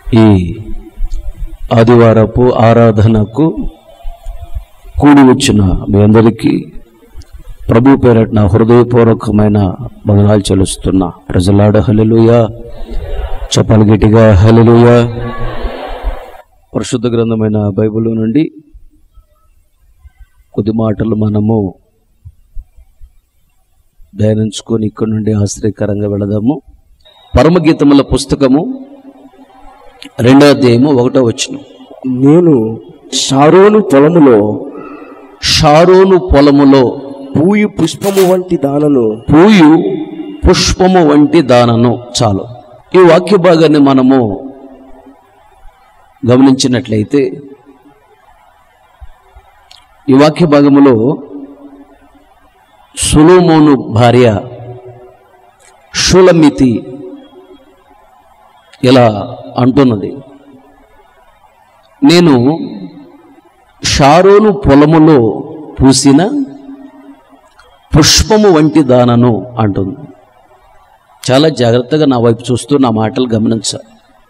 ఈ ఆదివారపు ఆరాధనకు కూడి వచ్చిన మీ అందరికీ ప్రభు పేరట నా హృదయపూర్వకమైన వందనాలు చెల్లిస్తున్నా ప్రజలాడ హలెలుయ చెప్పలు గట్టిగా హలెలుయ పరిశుద్ధ గ్రంథమైన బైబిల్ నుండి కొద్ది మాటలు మనము ధ్యానించుకొని ఇక్కడి నుండి ఆశ్చర్యకరంగా వెళదాము పరమగీతముల పుస్తకము రెండో అధ్యాయము ఒకటో వచ్చిన నేను షారోను పొలములో షారోను పొలములో పూయు పుష్పము వంటి దానను పూయు పుష్పము వంటి దానను చాలు ఈ వాక్య భాగాన్ని మనము గమనించినట్లయితే ఈ వాక్య భాగములో సులోమోను భార్య షులమితి ఇలా అంటున్నది నేను షారోను పొలములో పూసిన పుష్పము వంటి దానను అంటుంది చాలా జాగ్రత్తగా నా వైపు చూస్తూ నా మాటలు గమనించాలి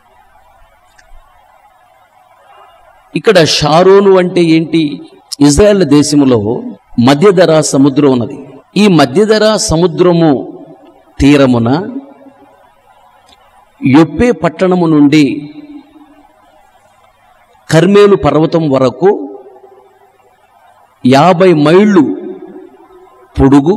ఇక్కడ షారోను అంటే ఏంటి ఇజ్రాయెల్ దేశములో మధ్యధరా సముద్రం ఉన్నది ఈ మధ్యధరా సముద్రము తీరమున యొప్పే పట్టణము నుండి కర్మేలు పర్వతం వరకు యాభై మైళ్ళు పొడుగు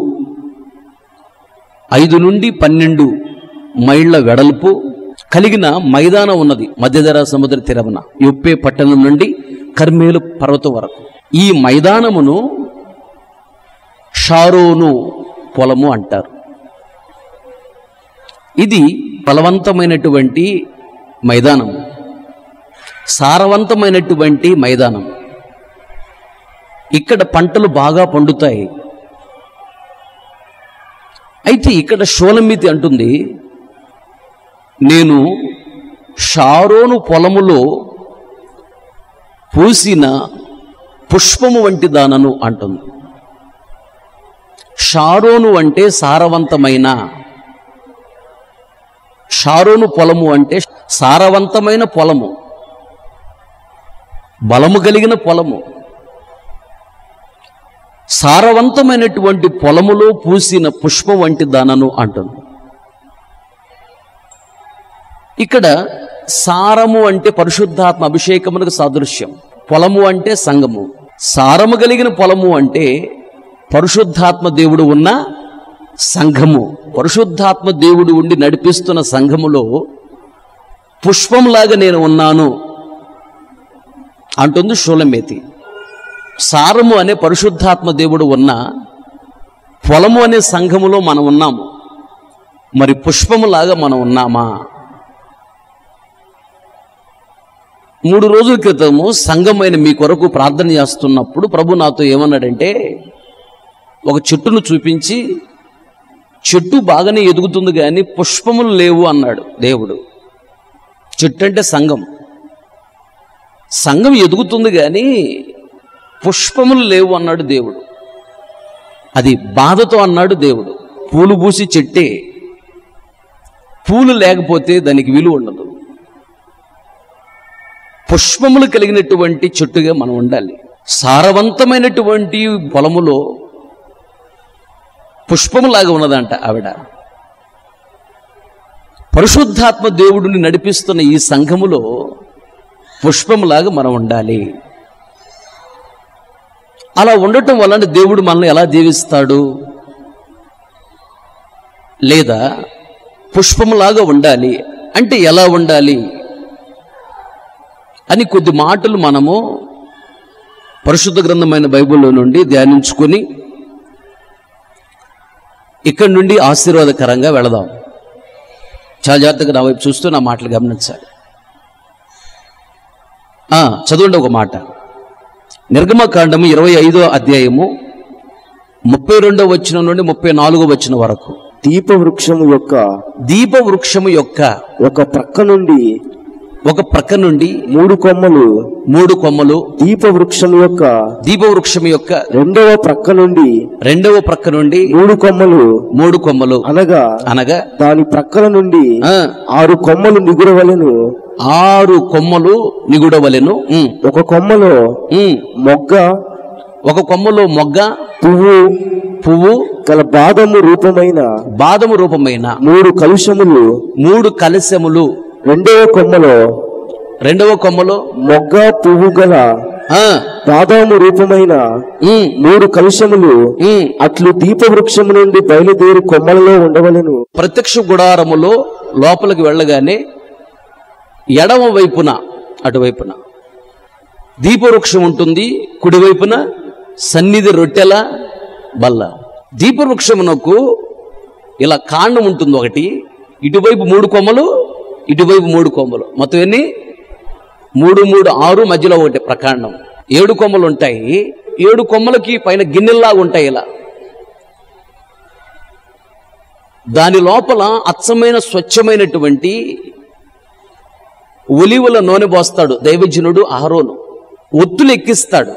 ఐదు నుండి పన్నెండు మైళ్ళ వెడల్పు కలిగిన మైదానం ఉన్నది మధ్యధరా సముద్ర తీరమున యొప్పే పట్టణం నుండి కర్మేలు పర్వతం వరకు ఈ మైదానమును షారోను పొలము అంటారు ఇది బలవంతమైనటువంటి మైదానం సారవంతమైనటువంటి మైదానం ఇక్కడ పంటలు బాగా పండుతాయి అయితే ఇక్కడ షోలమితి అంటుంది నేను షారోను పొలములో పూసిన పుష్పము వంటి దానను అంటుంది షారోను అంటే సారవంతమైన షారోను పొలము అంటే సారవంతమైన పొలము బలము కలిగిన పొలము సారవంతమైనటువంటి పొలములో పూసిన పుష్పం వంటి దానను అంటుంది ఇక్కడ సారము అంటే పరిశుద్ధాత్మ అభిషేకమునకు సాదృశ్యం పొలము అంటే సంగము సారము కలిగిన పొలము అంటే పరిశుద్ధాత్మ దేవుడు ఉన్న సంఘము పరిశుద్ధాత్మ దేవుడు ఉండి నడిపిస్తున్న సంఘములో పుష్పంలాగా నేను ఉన్నాను అంటుంది షోలమేతి సారము అనే పరిశుద్ధాత్మ దేవుడు ఉన్న పొలము అనే సంఘములో మనం ఉన్నాము మరి పుష్పములాగా మనం ఉన్నామా మూడు రోజుల క్రితము సంఘమైన మీ కొరకు ప్రార్థన చేస్తున్నప్పుడు ప్రభు నాతో ఏమన్నాడంటే ఒక చెట్టును చూపించి చెట్టు బాగానే ఎదుగుతుంది కానీ పుష్పములు లేవు అన్నాడు దేవుడు చెట్టు అంటే సంఘం సంఘం ఎదుగుతుంది కానీ పుష్పములు లేవు అన్నాడు దేవుడు అది బాధతో అన్నాడు దేవుడు పూలు పూసి చెట్టే పూలు లేకపోతే దానికి విలువ ఉండదు పుష్పములు కలిగినటువంటి చెట్టుగా మనం ఉండాలి సారవంతమైనటువంటి పొలములో పుష్పములాగా ఉన్నదంట ఆవిడ పరిశుద్ధాత్మ దేవుడిని నడిపిస్తున్న ఈ సంఘములో పుష్పములాగా మనం ఉండాలి అలా ఉండటం వలన దేవుడు మనల్ని ఎలా దీవిస్తాడు లేదా పుష్పములాగా ఉండాలి అంటే ఎలా ఉండాలి అని కొద్ది మాటలు మనము పరిశుద్ధ గ్రంథమైన బైబిల్లో నుండి ధ్యానించుకొని ఇక్కడి నుండి ఆశీర్వాదకరంగా వెళదాం చాలా జాగ్రత్తగా నా వైపు చూస్తూ నా మాటలు గమనించాలి ఆ, చదవండి ఒక మాట నిర్గమకాండము ఇరవై ఐదో అధ్యాయము ముప్పై రెండో వచ్చిన నుండి ముప్పై నాలుగో వచ్చిన వరకు దీప వృక్షము యొక్క దీప వృక్షము యొక్క ఒక ప్రక్క నుండి ఒక ప్రక్క నుండి మూడు కొమ్మలు మూడు కొమ్మలు దీప వృక్షం యొక్క దీపవృక్షం యొక్క రెండవ ప్రక్క నుండి రెండవ ప్రక్క నుండి మూడు కొమ్మలు మూడు కొమ్మలు అనగా అనగా దాని ప్రక్కల నుండి ఆ, ఆరు కొమ్మలు నిగురవలెను ఆరు కొమ్మలు నిగుడవలెను ఉమ్, ఒక కొమ్మలో ఉమ్. మొగ్గ ఒక కొమ్మలో మొగ్గ పువ్వు పువ్వు గల బాదము రూపమైన బాదము రూపమైన మూడు కలుషములు మూడు కలశములు రెండవ కొమ్మలో రెండవ కొమ్మలో మొగ్గ పువ్వు గల ఆ, బాదాము రూపమైన ఉమ్, మూడు కలుషములు ఉమ్. అట్లు దీప వృక్షము నుండి బయలుదేరి కొమ్మలలో ఉండవలెను ప్రత్యక్ష గుడారములో లోపలికి వెళ్ళగానే ఎడమ వైపున అటువైపున దీపవృక్షం ఉంటుంది కుడివైపున సన్నిధి రొట్టెల బల్ల దీపవృక్షమునకు ఇలా కాండం ఉంటుంది ఒకటి ఇటువైపు మూడు కొమ్మలు ఇటువైపు మూడు కొమ్మలు మొత్తం ఎన్ని మూడు మూడు ఆరు మధ్యలో ఒకటి ప్రకాండం ఏడు కొమ్మలు ఉంటాయి ఏడు కొమ్మలకి పైన గిన్నెల్లాగా ఉంటాయి ఇలా దాని లోపల అచ్చమైన స్వచ్ఛమైనటువంటి ఒలివల నూనె పోస్తాడు దైవజనుడు అహరోను ఒత్తులు ఎక్కిస్తాడు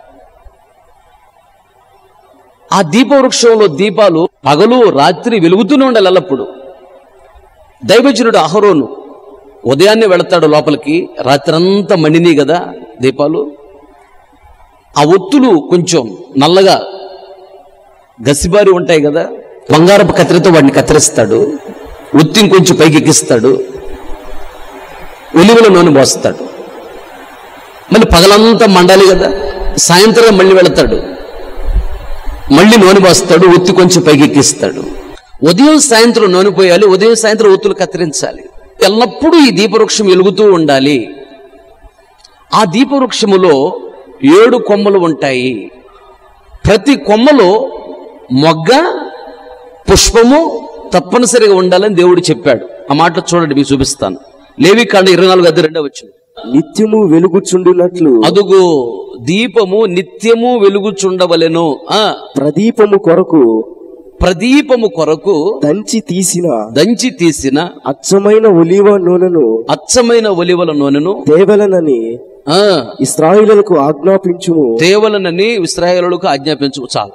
ఆ దీపవృక్షంలో దీపాలు పగలు రాత్రి వెలుగుతూనే ఉండాలి ఎల్లప్పుడు దైవజనుడు అహరోను ఉదయాన్నే వెళతాడు లోపలికి రాత్రంతా మండిని కదా దీపాలు ఆ ఒత్తులు కొంచెం నల్లగా గసిబారి ఉంటాయి కదా బంగారపు కత్తిరితో వాడిని కత్తిరిస్తాడు ఒత్తిని కొంచెం పైకి ఎక్కిస్తాడు ఒలివల నూనె పోస్తాడు మళ్ళీ పగలంతా మండాలి కదా సాయంత్రం మళ్ళీ వెళతాడు మళ్ళీ నూనె పోస్తాడు ఒత్తి కొంచెం పైకి ఎక్కిస్తాడు ఉదయం సాయంత్రం నూనె పోయాలి ఉదయం సాయంత్రం ఒత్తులు కత్తిరించాలి ఎల్లప్పుడూ ఈ దీపవృక్షం వెలుగుతూ ఉండాలి ఆ దీపవృక్షములో ఏడు కొమ్మలు ఉంటాయి ప్రతి కొమ్మలో మొగ్గ పుష్పము తప్పనిసరిగా ఉండాలని దేవుడు చెప్పాడు ఆ మాట చూడండి మీకు చూపిస్తాను లేవి కాండ ఇరవై నాలుగు అద్దె రెండో వచ్చింది నిత్యము వెలుగుచుండునట్లు అదుగు దీపము నిత్యము వెలుగుచుండవలెను ఆ ప్రదీపము కొరకు ప్రదీపము కొరకు దంచి తీసిన దంచి తీసిన అచ్చమైన ఒలీవ నూనెను అచ్చమైన ఒలివల నూనెను తేవలనని ఆ ఇస్రాయిలకు ఆజ్ఞాపించుము తేవలనని ఇస్రాయేలులకు ఆజ్ఞాపించు చాలు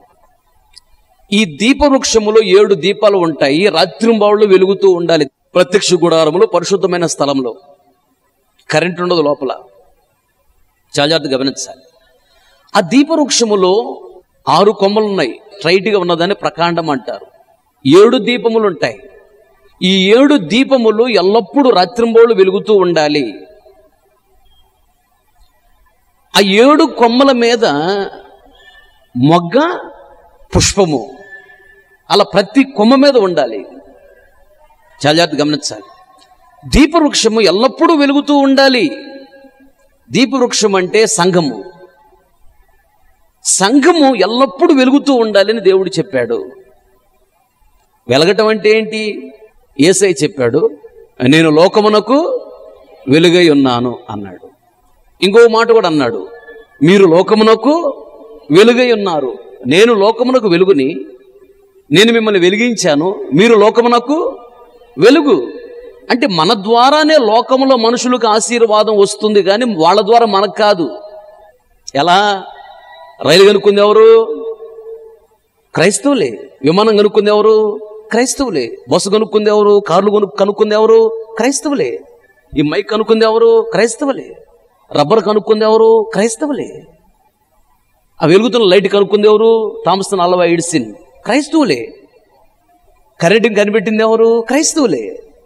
ఈ దీపవృక్షములో ఏడు దీపాలు ఉంటాయి రాత్రింబావుళ్ళు వెలుగుతూ ఉండాలి ప్రత్యక్ష గుడారములో పరిశుద్ధమైన స్థలంలో కరెంట్ ఉండదు లోపల చాలా జాగ్రత్తగా గమనించాలి ఆ దీపవృక్షములో ఆరు కొమ్మలు ఉన్నాయి స్ట్రైట్గా ఉన్నదాన్ని ప్రకాండం అంటారు ఏడు దీపములు ఉంటాయి ఈ ఏడు దీపములు ఎల్లప్పుడూ రాత్రింబోళ్ళు వెలుగుతూ ఉండాలి ఆ ఏడు కొమ్మల మీద మొగ్గ పుష్పము అలా ప్రతి కొమ్మ మీద ఉండాలి చాలా జాగ్రత్త గమనించాలి దీపవృక్షము ఎల్లప్పుడూ వెలుగుతూ ఉండాలి దీపవృక్షం అంటే సంఘము సంఘము ఎల్లప్పుడూ వెలుగుతూ ఉండాలని దేవుడు చెప్పాడు వెలగటం అంటే ఏంటి ఏసై చెప్పాడు నేను లోకమునకు వెలుగై ఉన్నాను అన్నాడు ఇంకో మాట కూడా అన్నాడు మీరు లోకమునకు వెలుగై ఉన్నారు నేను లోకమునకు వెలుగుని నేను మిమ్మల్ని వెలిగించాను మీరు లోకమునకు వెలుగు అంటే మన ద్వారానే లోకములో మనుషులకు ఆశీర్వాదం వస్తుంది కానీ వాళ్ళ ద్వారా మనకు కాదు ఎలా రైలు కనుక్కుంది ఎవరు క్రైస్తవులే విమానం కనుక్కుంది ఎవరు క్రైస్తవులే బస్సు కనుక్కుంది ఎవరు కార్లు కొను కనుక్కుంది ఎవరు క్రైస్తవులే ఈ మైక్ కనుక్కుంది ఎవరు క్రైస్తవులే రబ్బర్ కనుక్కుంది ఎవరు క్రైస్తవులే ఆ వెలుగుతున్న లైట్ కనుక్కుంది ఎవరు థామసన్ అల్వా ఎడిసిన్ క్రైస్తవులే కరెంటుని కనిపెట్టింది ఎవరు క్రైస్తవులే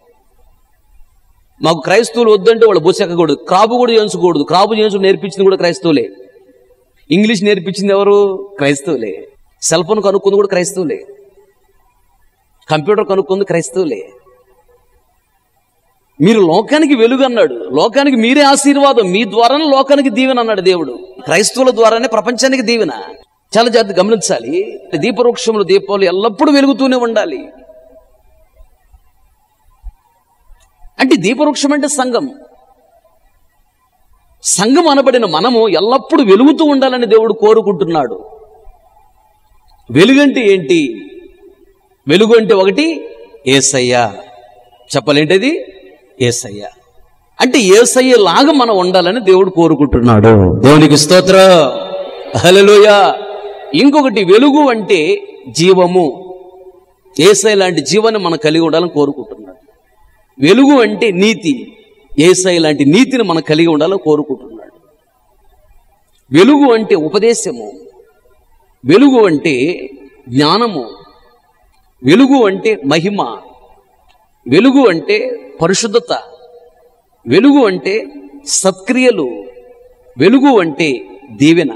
మాకు క్రైస్తవులు వద్దంటే వాళ్ళు బొస్సు ఎక్కకూడదు క్రాపు కూడా చేయించకూడదు క్రాపు చేయించు నేర్పించింది కూడా క్రైస్తవులే ఇంగ్లీష్ నేర్పించింది ఎవరు క్రైస్తవులే సెల్ ఫోన్ కనుక్కుంది కూడా క్రైస్తవులే కంప్యూటర్ కనుక్కుంది క్రైస్తవులే మీరు లోకానికి వెలుగు అన్నాడు లోకానికి మీరే ఆశీర్వాదం మీ ద్వారానే లోకానికి దీవెన అన్నాడు దేవుడు క్రైస్తవుల ద్వారానే ప్రపంచానికి దీవెన చాలా జాగ్రత్త గమనించాలి దీపవృక్షములు దీపాలు ఎల్లప్పుడూ వెలుగుతూనే ఉండాలి అంటే దీపవృక్షం అంటే సంఘం సంఘం అనబడిన మనము ఎల్లప్పుడూ వెలుగుతూ ఉండాలని దేవుడు కోరుకుంటున్నాడు వెలుగంటే ఏంటి వెలుగు అంటే ఒకటి ఏసయ్య చెప్పలేంటిది ఏసయ్య అంటే ఏసయ్యేలాగా మనం ఉండాలని దేవుడు కోరుకుంటున్నాడు దేవునికి స్తోత్ర హల్లెలూయ ఇంకొకటి వెలుగు అంటే జీవము ఏసై లాంటి జీవాన్ని మనం కలిగి ఉండాలని కోరుకుంటున్నాడు వెలుగు అంటే నీతి ఏసై లాంటి నీతిని మనం కలిగి ఉండాలని కోరుకుంటున్నాడు వెలుగు అంటే ఉపదేశము వెలుగు అంటే జ్ఞానము వెలుగు అంటే మహిమ వెలుగు అంటే పరిశుద్ధత వెలుగు అంటే సత్క్రియలు వెలుగు అంటే దీవెన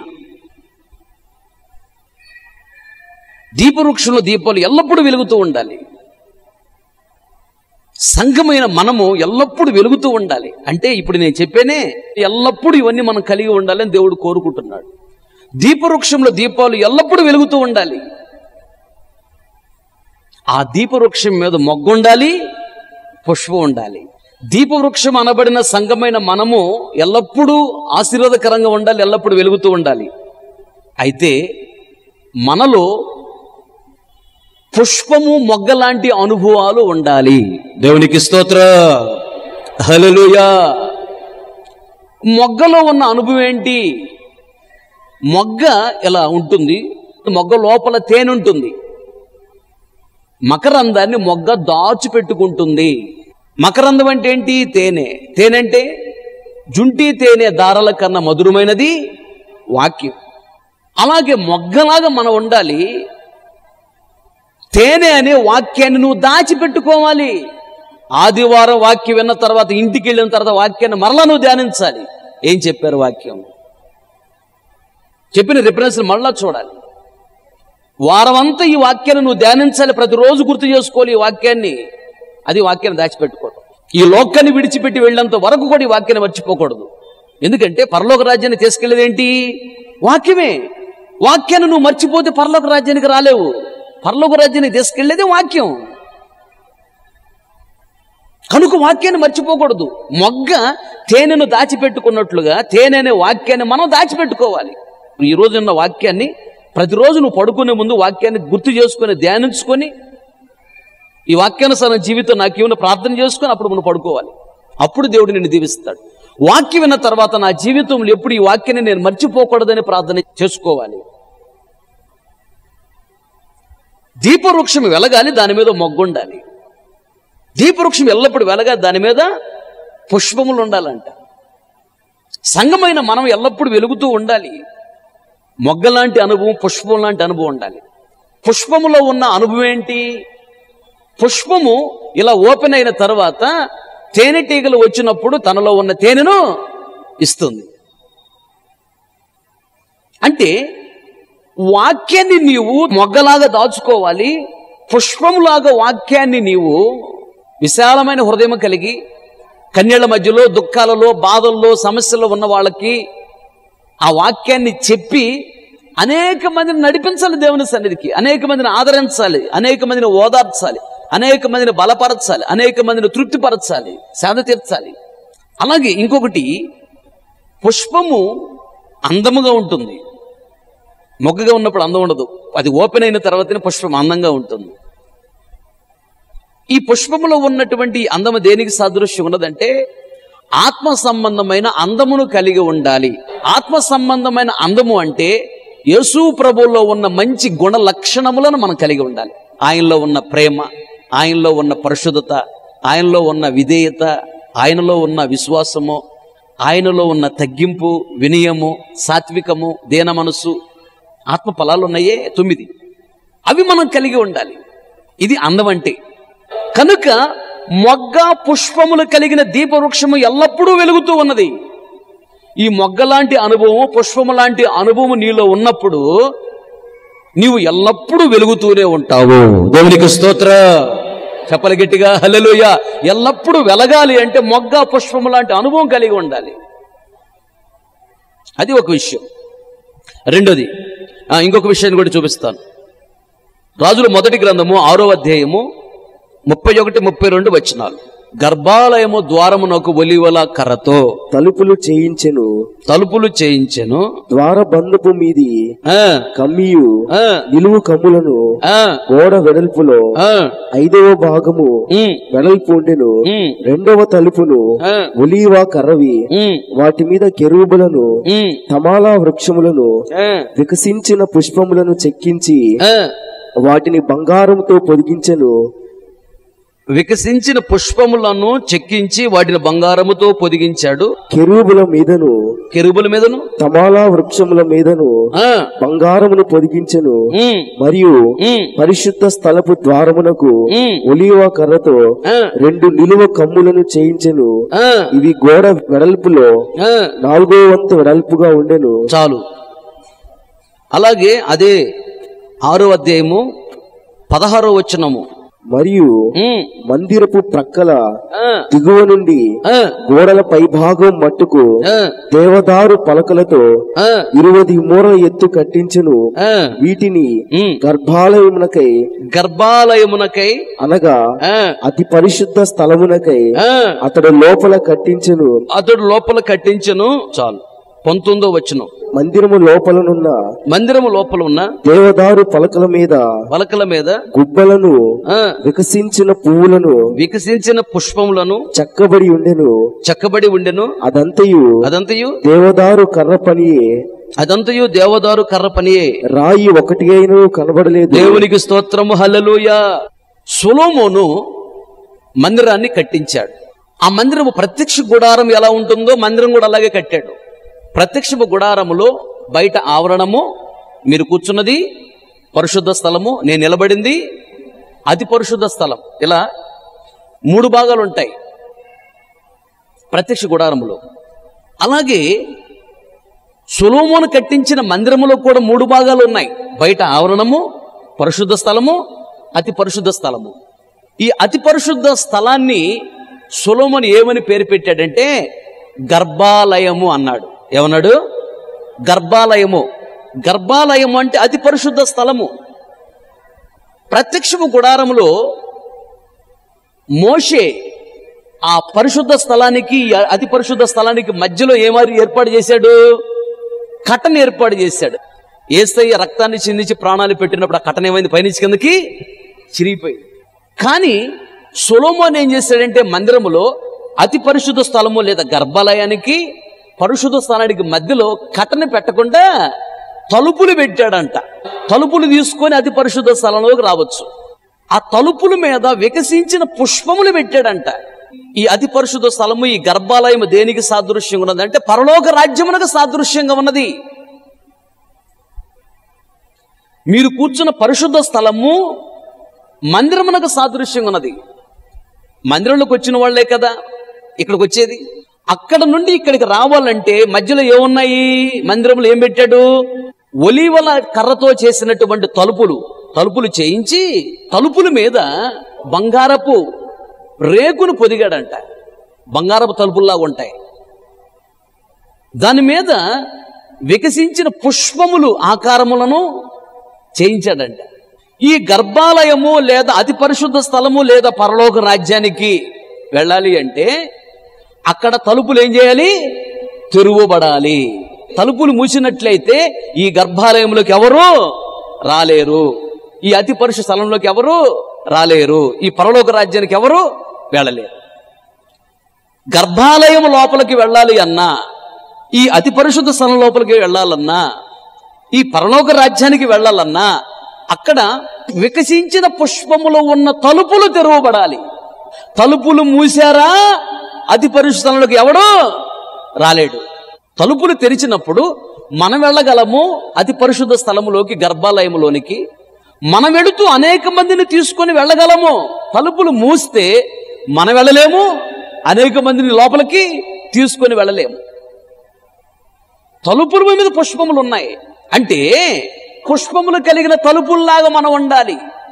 దీపవృక్షంలో దీపాలు ఎల్లప్పుడూ వెలుగుతూ ఉండాలి సంఘమైన మనము ఎల్లప్పుడూ వెలుగుతూ ఉండాలి అంటే ఇప్పుడు నేను చెప్పానే ఎల్లప్పుడూ ఇవన్నీ మనం కలిగి ఉండాలని దేవుడు కోరుకుంటున్నాడు దీపవృక్షంలో దీపాలు ఎల్లప్పుడూ వెలుగుతూ ఉండాలి ఆ దీపవృక్షం మీద మొగ్గు ఉండాలి పుష్పం ఉండాలి దీపవృక్షం అనబడిన సంఘమైన మనము ఎల్లప్పుడూ ఆశీర్వాదకరంగా ఉండాలి ఎల్లప్పుడూ వెలుగుతూ ఉండాలి అయితే మనలో పుష్పము మొగ్గ లాంటి అనుభవాలు ఉండాలి దేవునికి స్తోత్ర హల్లెలూయా మొగ్గలో ఉన్న అనుభవం ఏంటి మొగ్గ ఇలా ఉంటుంది మొగ్గ లోపల తేనె ఉంటుంది మకరందాన్ని మొగ్గ దాచిపెట్టుకుంటుంది మకరందం అంటే ఏంటి తేనె తేనె అంటే జుంటి తేనె దారాల కన్నా మధురమైనది వాక్యం అలాగే మొగ్గలాగా మనం ఉండాలి తేనె అనే వాక్యాన్ని నువ్వు దాచిపెట్టుకోవాలి ఆదివారం వాక్యం విన్న తర్వాత ఇంటికి వెళ్ళిన తర్వాత వాక్యాన్ని మరలా నువ్వు ధ్యానించాలి ఏం చెప్పారు వాక్యం చెప్పిన రిఫరెన్స్ మళ్ళా చూడాలి వారం అంతా ఈ వాక్యాన్ని నువ్వు ధ్యానించాలి ప్రతిరోజు గుర్తు చేసుకోవాలి ఈ వాక్యాన్ని అది వాక్యాన్ని దాచిపెట్టుకోవడం ఈ లోకాన్ని విడిచిపెట్టి వెళ్ళేంత వరకు కూడా ఈ వాక్యాన్ని మర్చిపోకూడదు ఎందుకంటే పరలోక రాజ్యాన్ని తీసుకెళ్లేది ఏంటి వాక్యమే వాక్యాన్ని నువ్వు మర్చిపోతే పరలోక రాజ్యానికి రాలేవు పరలోక రాజ్యానికి తీసుకెళ్లేదే వాక్యం కనుక వాక్యాన్ని మర్చిపోకూడదు మొగ్గ తేనెను దాచిపెట్టుకున్నట్లుగా తేనె అనే వాక్యాన్ని మనం దాచిపెట్టుకోవాలి ఈ రోజు ఉన్న వాక్యాన్ని ప్రతిరోజు నువ్వు పడుకునే ముందు వాక్యాన్ని గుర్తు చేసుకొని ధ్యానించుకొని ఈ వాక్యానుసార జీవితం నాకు ఏమైనా ప్రార్థన చేసుకొని అప్పుడు మనం పడుకోవాలి అప్పుడు దేవుడు నిన్ను దీవిస్తాడు వాక్యం విన్న తర్వాత నా జీవితంలో ఎప్పుడు ఈ వాక్యాన్ని నేను మర్చిపోకూడదని ప్రార్థన చేసుకోవాలి దీపవృక్షం వెలగాలి దాని మీద మొగ్గుండాలి దీపవృక్షం ఎల్లప్పుడు వెలగాలి దాని మీద పుష్పములు ఉండాలంట సంగమైన మనం ఎల్లప్పుడూ వెలుగుతూ ఉండాలి మొగ్గ లాంటి అనుభవం పుష్పం లాంటి అనుభవం ఉండాలి పుష్పములో ఉన్న అనుభవం ఏంటి పుష్పము ఇలా ఓపెన్ అయిన తర్వాత తేనెటీగలు వచ్చినప్పుడు తనలో ఉన్న తేనెను ఇస్తుంది అంటే వాక్యాన్ని నీవు మొగ్గలాగా దాచుకోవాలి పుష్పంలాగా వాక్యాన్ని నీవు విశాలమైన హృదయం కలిగి కన్యల మధ్యలో దుఃఖాలలో బాధల్లో సమస్యల్లో ఉన్న వాళ్ళకి ఆ వాక్యాన్ని చెప్పి అనేక మందిని నడిపించాలి దేవుని సన్నిధికి అనేక మందిని ఆదరించాలి అనేక మందిని ఓదార్చాలి అనేక మందిని బలపరచాలి అనేక మందిని తృప్తిపరచాలి సేద తీర్చాలి అలాగే ఇంకొకటి పుష్పము అందముగా ఉంటుంది మొగ్గగా ఉన్నప్పుడు అందం ఉండదు అది ఓపెన్ అయిన తర్వాతనే పుష్పం అందంగా ఉంటుంది ఈ పుష్పములో ఉన్నటువంటి అందము దేనికి సాదృశ్యం ఉన్నదంటే ఆత్మ సంబంధమైన అందమును కలిగి ఉండాలి ఆత్మ సంబంధమైన అందము అంటే యేసు ప్రభువులో ఉన్న మంచి గుణ లక్షణములను మనం కలిగి ఉండాలి ఆయనలో ఉన్న ప్రేమ ఆయనలో ఉన్న పరిశుద్ధత ఆయనలో ఉన్న విధేయత ఆయనలో ఉన్న విశ్వాసము ఆయనలో ఉన్న తగ్గింపు వినయము సాత్వికము దేన మనసు ఆత్మ ఫలాలు ఉన్నాయే తొమ్మిది అవి మనం కలిగి ఉండాలి ఇది అందం అంటే కనుక మొగ్గ పుష్పములు కలిగిన దీపవృక్షము ఎల్లప్పుడూ వెలుగుతూ ఉన్నది ఈ మొగ్గ లాంటి అనుభవము పుష్పము లాంటి అనుభవము నీలో ఉన్నప్పుడు నీవు ఎల్లప్పుడూ వెలుగుతూనే ఉంటావు దేవునికి స్తోత్ర చెప్పలు గట్టిగా హల్లెలూయ ఎల్లప్పుడూ వెలగాలి అంటే మొగ్గ పుష్పము లాంటి అనుభవం కలిగి ఉండాలి అది ఒక విషయం రెండోది ఆ, ఇంకొక విషయాన్ని కూడా చూపిస్తాను రాజుల మొదటి గ్రంథము ఆరో అధ్యాయము ముప్పై ఒకటి ముప్పై రెండు వచనాలు గర్భాలయము ద్వారమునకు ఒలివల కర్రతో తలుపులు చేయించెను తలుపులు చేయించెను ద్వారబంధపు మీది ఆ, కమ్మియు ఆ, నిలువు కమ్ములను ఆ, గోడ వెడల్పులో ఆ, ఐదవ భాగము ఉమ్, వెడల్పు ఉండెను ఉమ్, రెండవ తలుపును ఆ, ఒలీవా కర్రవి ఉమ్, వాటి మీద కెరూబులను ఉమ్, తమాలా వృక్షములను ఆ, వికసించిన పుష్పములను చెక్కించి ఆ. వాటిని బంగారంతో పొదిగించెను వికసించిన పుష్పములను చెక్కించి వాటిని బంగారముతో పొదిగించాడు కెరూబుల మీదను కెరుబుల మీదను తమాలా వృక్షముల మీదను ఆ, బంగారమును పొదిగించెను ఉమ్, మరియు ఉమ్, పరిశుద్ధ స్థలపు ద్వారమునకు ఉమ్, ఒలీవా కర్రతో ఆ, రెండు నిలువ కమ్ములను చేయించెను ఆ, ఇవి గోడ వెడల్పులో ఆ. నాలుగో వంతు వెడల్పుగా ఉండెను చాలు అలాగే అదే ఆరో అధ్యాయము పదహారో వచనము మరియు ఉమ్, మందిరపు ప్రక్కల ఆ, దిగువ నుండి ఆ, గోడల పైభాగం మట్టుకు ఆ, దేవదారు పలకలతో ఆ, ఇరువది మూరల ఎత్తు కట్టించెను ఆ, వీటిని ఉమ్. గర్భాలయమునకై గర్భాలయమునకై అనగా ఆ, అతి పరిశుద్ధ స్థలమునకై ఆ, అతడు లోపల కట్టించెను అతడు లోపల కట్టించను చాలు పంతొమ్మిదో వచ్చును మందిరము లోపలనున్న మందిరము లోపల ఉన్న దేవదారు పలకల మీద పలకల మీద గుబ్బలను ఆ, వికసించిన పువ్వులను వికసించిన పుష్పములను చెక్కబడి ఉండెను చెక్కబడి ఉండెను అదంతయు అదంతయు దేవదారు కర్ర పనియే అదంతయు దేవదారు కర్ర పనియే రాయి ఒకటి అయినను కనబడలేదు దేవునికి స్తోత్రము హల్లెలూయ సొలోమోను మందిరాన్ని కట్టించాడు ఆ మందిరము ప్రత్యక్ష గుడారం ఎలా ఉంటుందో మందిరం కూడా అలాగే కట్టాడు ప్రత్యక్ష గుడారములో బయట ఆవరణము మీరు కూర్చున్నది పరిశుద్ధ స్థలము నేను నిలబడింది అతి పరిశుద్ధ స్థలం ఇలా మూడు భాగాలు ఉంటాయి ప్రత్యక్ష గుడారములో అలాగే సులోమోను కట్టించిన మందిరములో కూడా మూడు భాగాలు ఉన్నాయి బయట ఆవరణము పరిశుద్ధ స్థలము అతి పరిశుద్ధ స్థలము ఈ అతి పరిశుద్ధ స్థలాన్ని సులోమోను ఏమని పేరు పెట్టాడంటే గర్భాలయము అన్నాడు ఏమన్నాడు గర్భాలయము గర్భాలయము అంటే అతి పరిశుద్ధ స్థలము ప్రత్యక్షము గుడారములో మోషే ఆ పరిశుద్ధ స్థలానికి ఈ అతి పరిశుద్ధ స్థలానికి మధ్యలో ఏమారి ఏర్పాటు చేశాడు కట్టను ఏర్పాటు చేశాడు ఏసయ్య రక్తాన్ని చిందించి ప్రాణాలు పెట్టినప్పుడు ఆ కట్టన ఏమైంది పైనుంచి కిందకి చిరిగిపోయింది కానీ సొలోమోన్ ఏం చేశాడంటే మందిరములో అతి పరిశుద్ధ స్థలము లేదా గర్భాలయానికి పరిశుద్ధ స్థలానికి మధ్యలో కట్టని పెట్టకుండా తలుపులు పెట్టాడంట తలుపులు తీసుకొని అతి పరిశుద్ధ స్థలంలోకి రావచ్చు ఆ తలుపుల మీద వికసించిన పుష్పములు పెట్టాడంట ఈ అతి పరిశుద్ధ స్థలము ఈ గర్భాలయం దేనికి సాదృశ్యంగా ఉన్నది అంటే పరలోక రాజ్యమునకు సాదృశ్యంగా ఉన్నది మీరు కూర్చున్న పరిశుద్ధ స్థలము మందిరమునకు సాదృశ్యంగా ఉన్నది మందిరంలోకి వచ్చిన వాళ్ళే కదా ఇక్కడికి వచ్చేది అక్కడ నుండి ఇక్కడికి రావాలంటే మధ్యలో ఏమున్నాయి మందిరంలో ఏం పెట్టాడు ఒలీవల కర్రతో చేసినటువంటి తలుపులు తలుపులు చేయించి తలుపుల మీద బంగారపు రేకును పొదిగాడంట బంగారపు తలుపుల్లాగా ఉంటాయి దాని మీద వికసించిన పుష్పములు ఆకారములను చేయించాడంట ఈ గర్భాలయము లేదా అతి పరిశుద్ధ స్థలము లేదా పరలోక రాజ్యానికి వెళ్ళాలి అంటే అక్కడ తలుపులు ఏం చేయాలి తెరువబడాలి తలుపులు మూసినట్లయితే ఈ గర్భాలయంలోకి ఎవరు రాలేరు ఈ అతి పరిశుద్ధ స్థలంలోకి ఎవరు రాలేరు ఈ పరలోక రాజ్యానికి ఎవరు వెళ్ళలేరు గర్భాలయం లోపలికి వెళ్ళాలి అన్నా ఈ అతి పరిశుద్ధ స్థలం లోపలికి వెళ్ళాలన్నా ఈ పరలోక రాజ్యానికి వెళ్ళాలన్నా అక్కడ వికసించిన పుష్పములో ఉన్న తలుపులు తెరవబడాలి తలుపులు మూసారా అతి పరిశుద్ధ స్థలంలోకి ఎవడు రాలేడు తలుపులు తెరిచినప్పుడు మనం వెళ్ళగలము అతి పరిశుద్ధ స్థలములోకి గర్భాలయములోనికి మనం వెళుతూ అనేక మందిని తీసుకొని వెళ్ళగలము తలుపులు మూస్తే మనం వెళ్ళలేము అనేక మందిని లోపలికి తీసుకొని వెళ్ళలేము తలుపుల మీద పుష్పములు ఉన్నాయి అంటే పుష్పములు కలిగిన తలుపుల్లాగా మనం ఉండాలి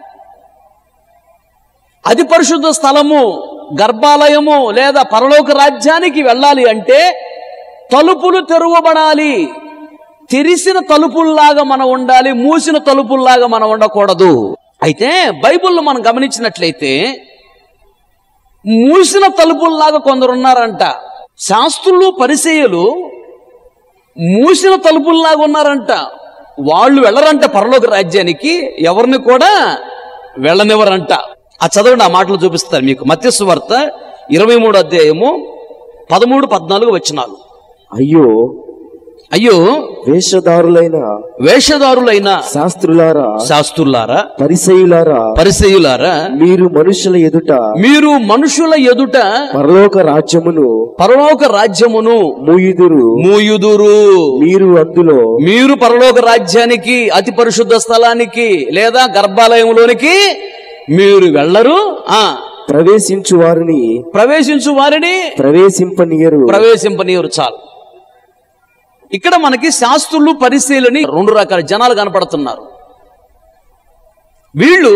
అది పరిశుద్ధ స్థలము గర్భాలయము లేదా పరలోక రాజ్యానికి వెళ్ళాలి అంటే తలుపులు తెరవబడాలి తెరిసిన తలుపుల్లాగా మనం ఉండాలి మూసిన తలుపుల్లాగా మనం ఉండకూడదు అయితే బైబిల్లో మనం గమనించినట్లయితే మూసిన తలుపుల్లాగా కొందరు ఉన్నారంట శాస్త్రులు పరిచయులు మూసిన తలుపుల్లాగా ఉన్నారంట వాళ్ళు వెళ్ళరంట పరలోక రాజ్యానికి ఎవరిని కూడా వెళ్ళనివ్వరంట ఆ చదవండి ఆ మాటలు చూపిస్తారు మీకు మత్స్సు వార్త ఇరవై మూడు అధ్యాయము పదమూడు పద్నాలుగు వచ్చినాలు అయ్యో అయ్యో వేషధారులైన వేషధారులైన శాస్త్రులారా శాస్త్రులారా పరిసయులారా పరిసయులారా మీరు మనుషుల ఎదుట మీరు మనుషుల ఎదుట పరలోక రాజ్యమును పరలోక రాజ్యమును మూయుదురు మూయుదురు మీరు అందులో మీరు పరలోక రాజ్యానికి అతి పరిశుద్ధ స్థలానికి లేదా గర్భాలయంలోనికి మీరు వెళ్ళరు ఆ ప్రవేశించు వారిని ప్రవేశించు వారిని ప్రవేశింపనీయరు ప్రవేశింపనీయరు చాలు ఇక్కడ మనకి శాస్త్రులు పరిశీలని రెండు రకాల జనాలు కనపడుతున్నారు వీళ్ళు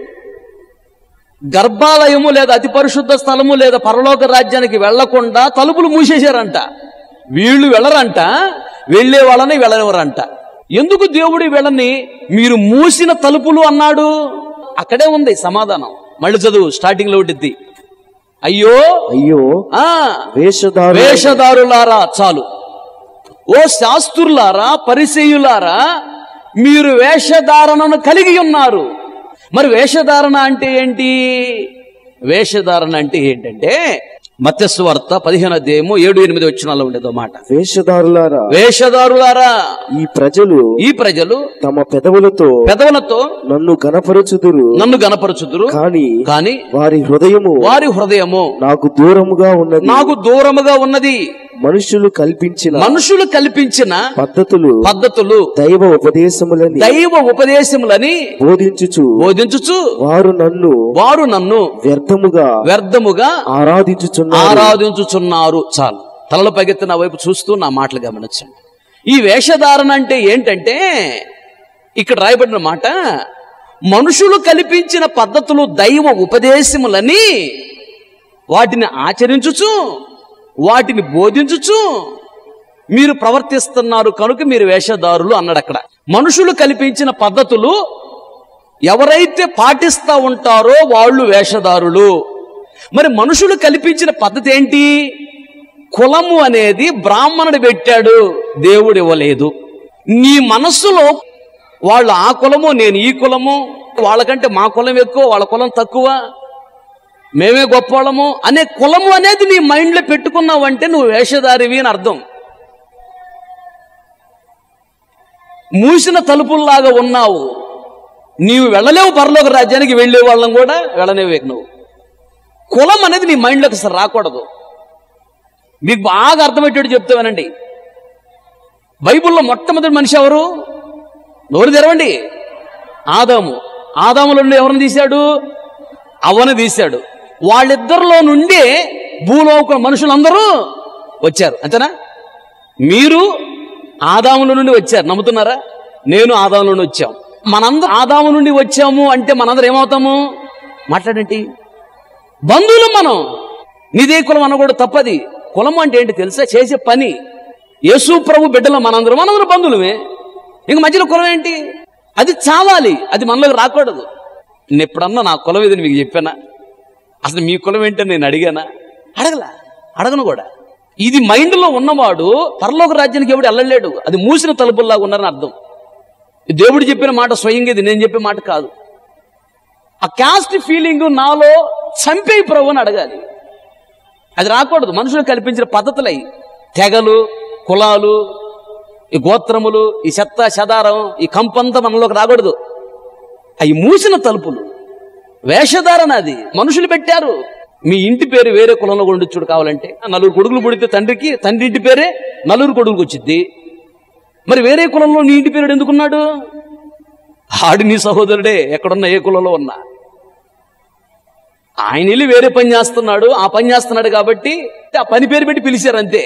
గర్భాలయము లేదా అతి పరిశుద్ధ స్థలము లేదా పరలోక రాజ్యానికి వెళ్లకుండా తలుపులు మూసేశారంట వీళ్ళు వెళ్ళరంట వెళ్ళే వాళ్ళని వెళ్ళనివ్వరంట ఎందుకు దేవుడు వీళ్ళని మీరు మూసిన తలుపులు అన్నాడు అక్కడే ఉంది సమాధానం మళ్ళీ చదువు స్టార్టింగ్ లో ఉంటుంది అయ్యో అయ్యో ఆ వేషధారు వేషధారులారా చాలు ఓ శాస్త్రులారా పరిచయులారా మీరు వేషధారణను కలిగి ఉన్నారు మరి వేషధారణ అంటే ఏంటి వేషధారణ అంటే ఏంటంటే మత్స్సు వార్త పదిహేను అధ్యాయము ఏడు ఎనిమిది వచ్చినాలో ఉండేదో మాట వేషధారులారా వేషధారులారా ఈ ప్రజలు ఈ ప్రజలు తమ పెదవులతో పెదవులతో నన్ను గనపరచుదురు నన్ను గనపరచుదురు కాని కాని వారి హృదయము వారి హృదయము నాకు దూరముగా ఉన్నది నాకు దూరముగా ఉన్నది మనుషులు కల్పించిన మనుషులు కల్పించిన పద్ధతులు పద్ధతులు దైవ ఉపదేశములని దైవ ఉపదేశములని బోధించుచు బోధించుచు వారు నన్ను వారు నన్ను వ్యర్థముగా వ్యర్థముగా ఆరాధించుచున్నారు ఆరాధించుచున్నారు చాలు తలల పగెత్తి నా వైపు చూస్తూ నా మాటలు గమనించండి ఈ వేషధారణ అంటే ఏంటంటే ఇక్కడ రాయబడిన మాట మనుషులు కల్పించిన పద్ధతులు దైవ ఉపదేశములని వాటిని ఆచరించుచు వాటిని బోధించుచు మీరు ప్రవర్తిస్తున్నారు కనుక మీరు వేషధారులు అన్నాడు అక్కడ మనుషులు కల్పించిన పద్ధతులు ఎవరైతే పాటిస్తా ఉంటారో వాళ్ళు వేషధారులు మరి మనుషులు కల్పించిన పద్ధతి ఏంటి కులము అనేది బ్రాహ్మణుడు పెట్టాడు దేవుడు ఇవ్వలేదు నీ మనస్సులో వాళ్ళు ఆ కులము నేను ఈ కులము వాళ్ళకంటే మా కులం ఎక్కువ వాళ్ళ కులం తక్కువ మేమే గొప్పవాళ్ళము అనే కులము అనేది నీ మైండ్లో పెట్టుకున్నావంటే నువ్వు వేషధారివి అని అర్థం మూసిన తలుపుల్లాగా ఉన్నావు నీవు వెళ్ళలేవు పరలోక రాజ్యానికి వెళ్ళే వాళ్ళం కూడా వెళ్ళలేవు నువ్వు కులం అనేది నీ మైండ్లోకి అసలు రాకూడదు మీకు బాగా అర్థమయ్యేటట్టు చెప్తామనండి బైబిల్లో మొట్టమొదటి మనిషి ఎవరు నోరు తెరవండి ఆదాము ఆదాములో నుండి ఎవరిని తీశాడు అవ్వని తీశాడు వాళ్ళిద్దరిలో నుండి భూలోక మనుషులందరూ వచ్చారు అంతేనా మీరు ఆదాముల నుండి వచ్చారు నమ్ముతున్నారా నేను ఆదాము నుండి వచ్చాం మనందరం ఆదాము నుండి వచ్చాము అంటే మనందరం ఏమవుతాము మాట్లాడండి బంధువులు మనం నిదే కులం అనకూడదు తప్పది కులం అంటే ఏంటి తెలుసా చేసే పని యేసు ప్రభు బిడ్డల మనందరం మనందరం బంధువులమే ఇంక మధ్యలో కులం ఏంటి అది చావాలి అది మనలోకి రాకూడదు నేను ఎప్పుడన్నా నా కులం ఏదని మీకు చెప్పానా అసలు మీ కులం ఏంటని నేను అడిగానా అడగలా అడగను కూడా ఇది మైండ్లో ఉన్నవాడు పరలోక రాజ్యానికి ఎవడు వెళ్ళలేడు అది మూసిన తలుపుల్లాగా ఉన్నారని అర్థం ఇది దేవుడు చెప్పిన మాట స్వయంగా ఇది నేను చెప్పే మాట కాదు ఆ క్యాస్ట్ ఫీలింగ్ నాలో చంపే ప్రభు అని అడగాలి అది రాకూడదు మనుషులు కల్పించిన పద్ధతులై తెగలు కులాలు ఈ గోత్రములు ఈ చెత్త చెదారం ఈ కంపంతా మనలోకి రాకూడదు అవి మూసిన తలుపులు వేషధారణ అది మనుషులు పెట్టారు మీ ఇంటి పేరు వేరే కులంలో ఉండొచ్చుడు కావాలంటే నలుగురు కొడుకులు పుడితే తండ్రికి తండ్రి ఇంటి పేరే నలుగురు కొడుకులకు వచ్చింది మరి వేరే కులంలో నీ ఇంటి పేరు ఎందుకున్నాడు ఆడి నీ సహోదరుడే ఎక్కడున్నా ఏ కులంలో ఉన్నా ఆయన వెళ్ళి వేరే పని చేస్తున్నాడు ఆ పని చేస్తున్నాడు కాబట్టి ఆ పని పేరు పెట్టి పిలిచారు అంతే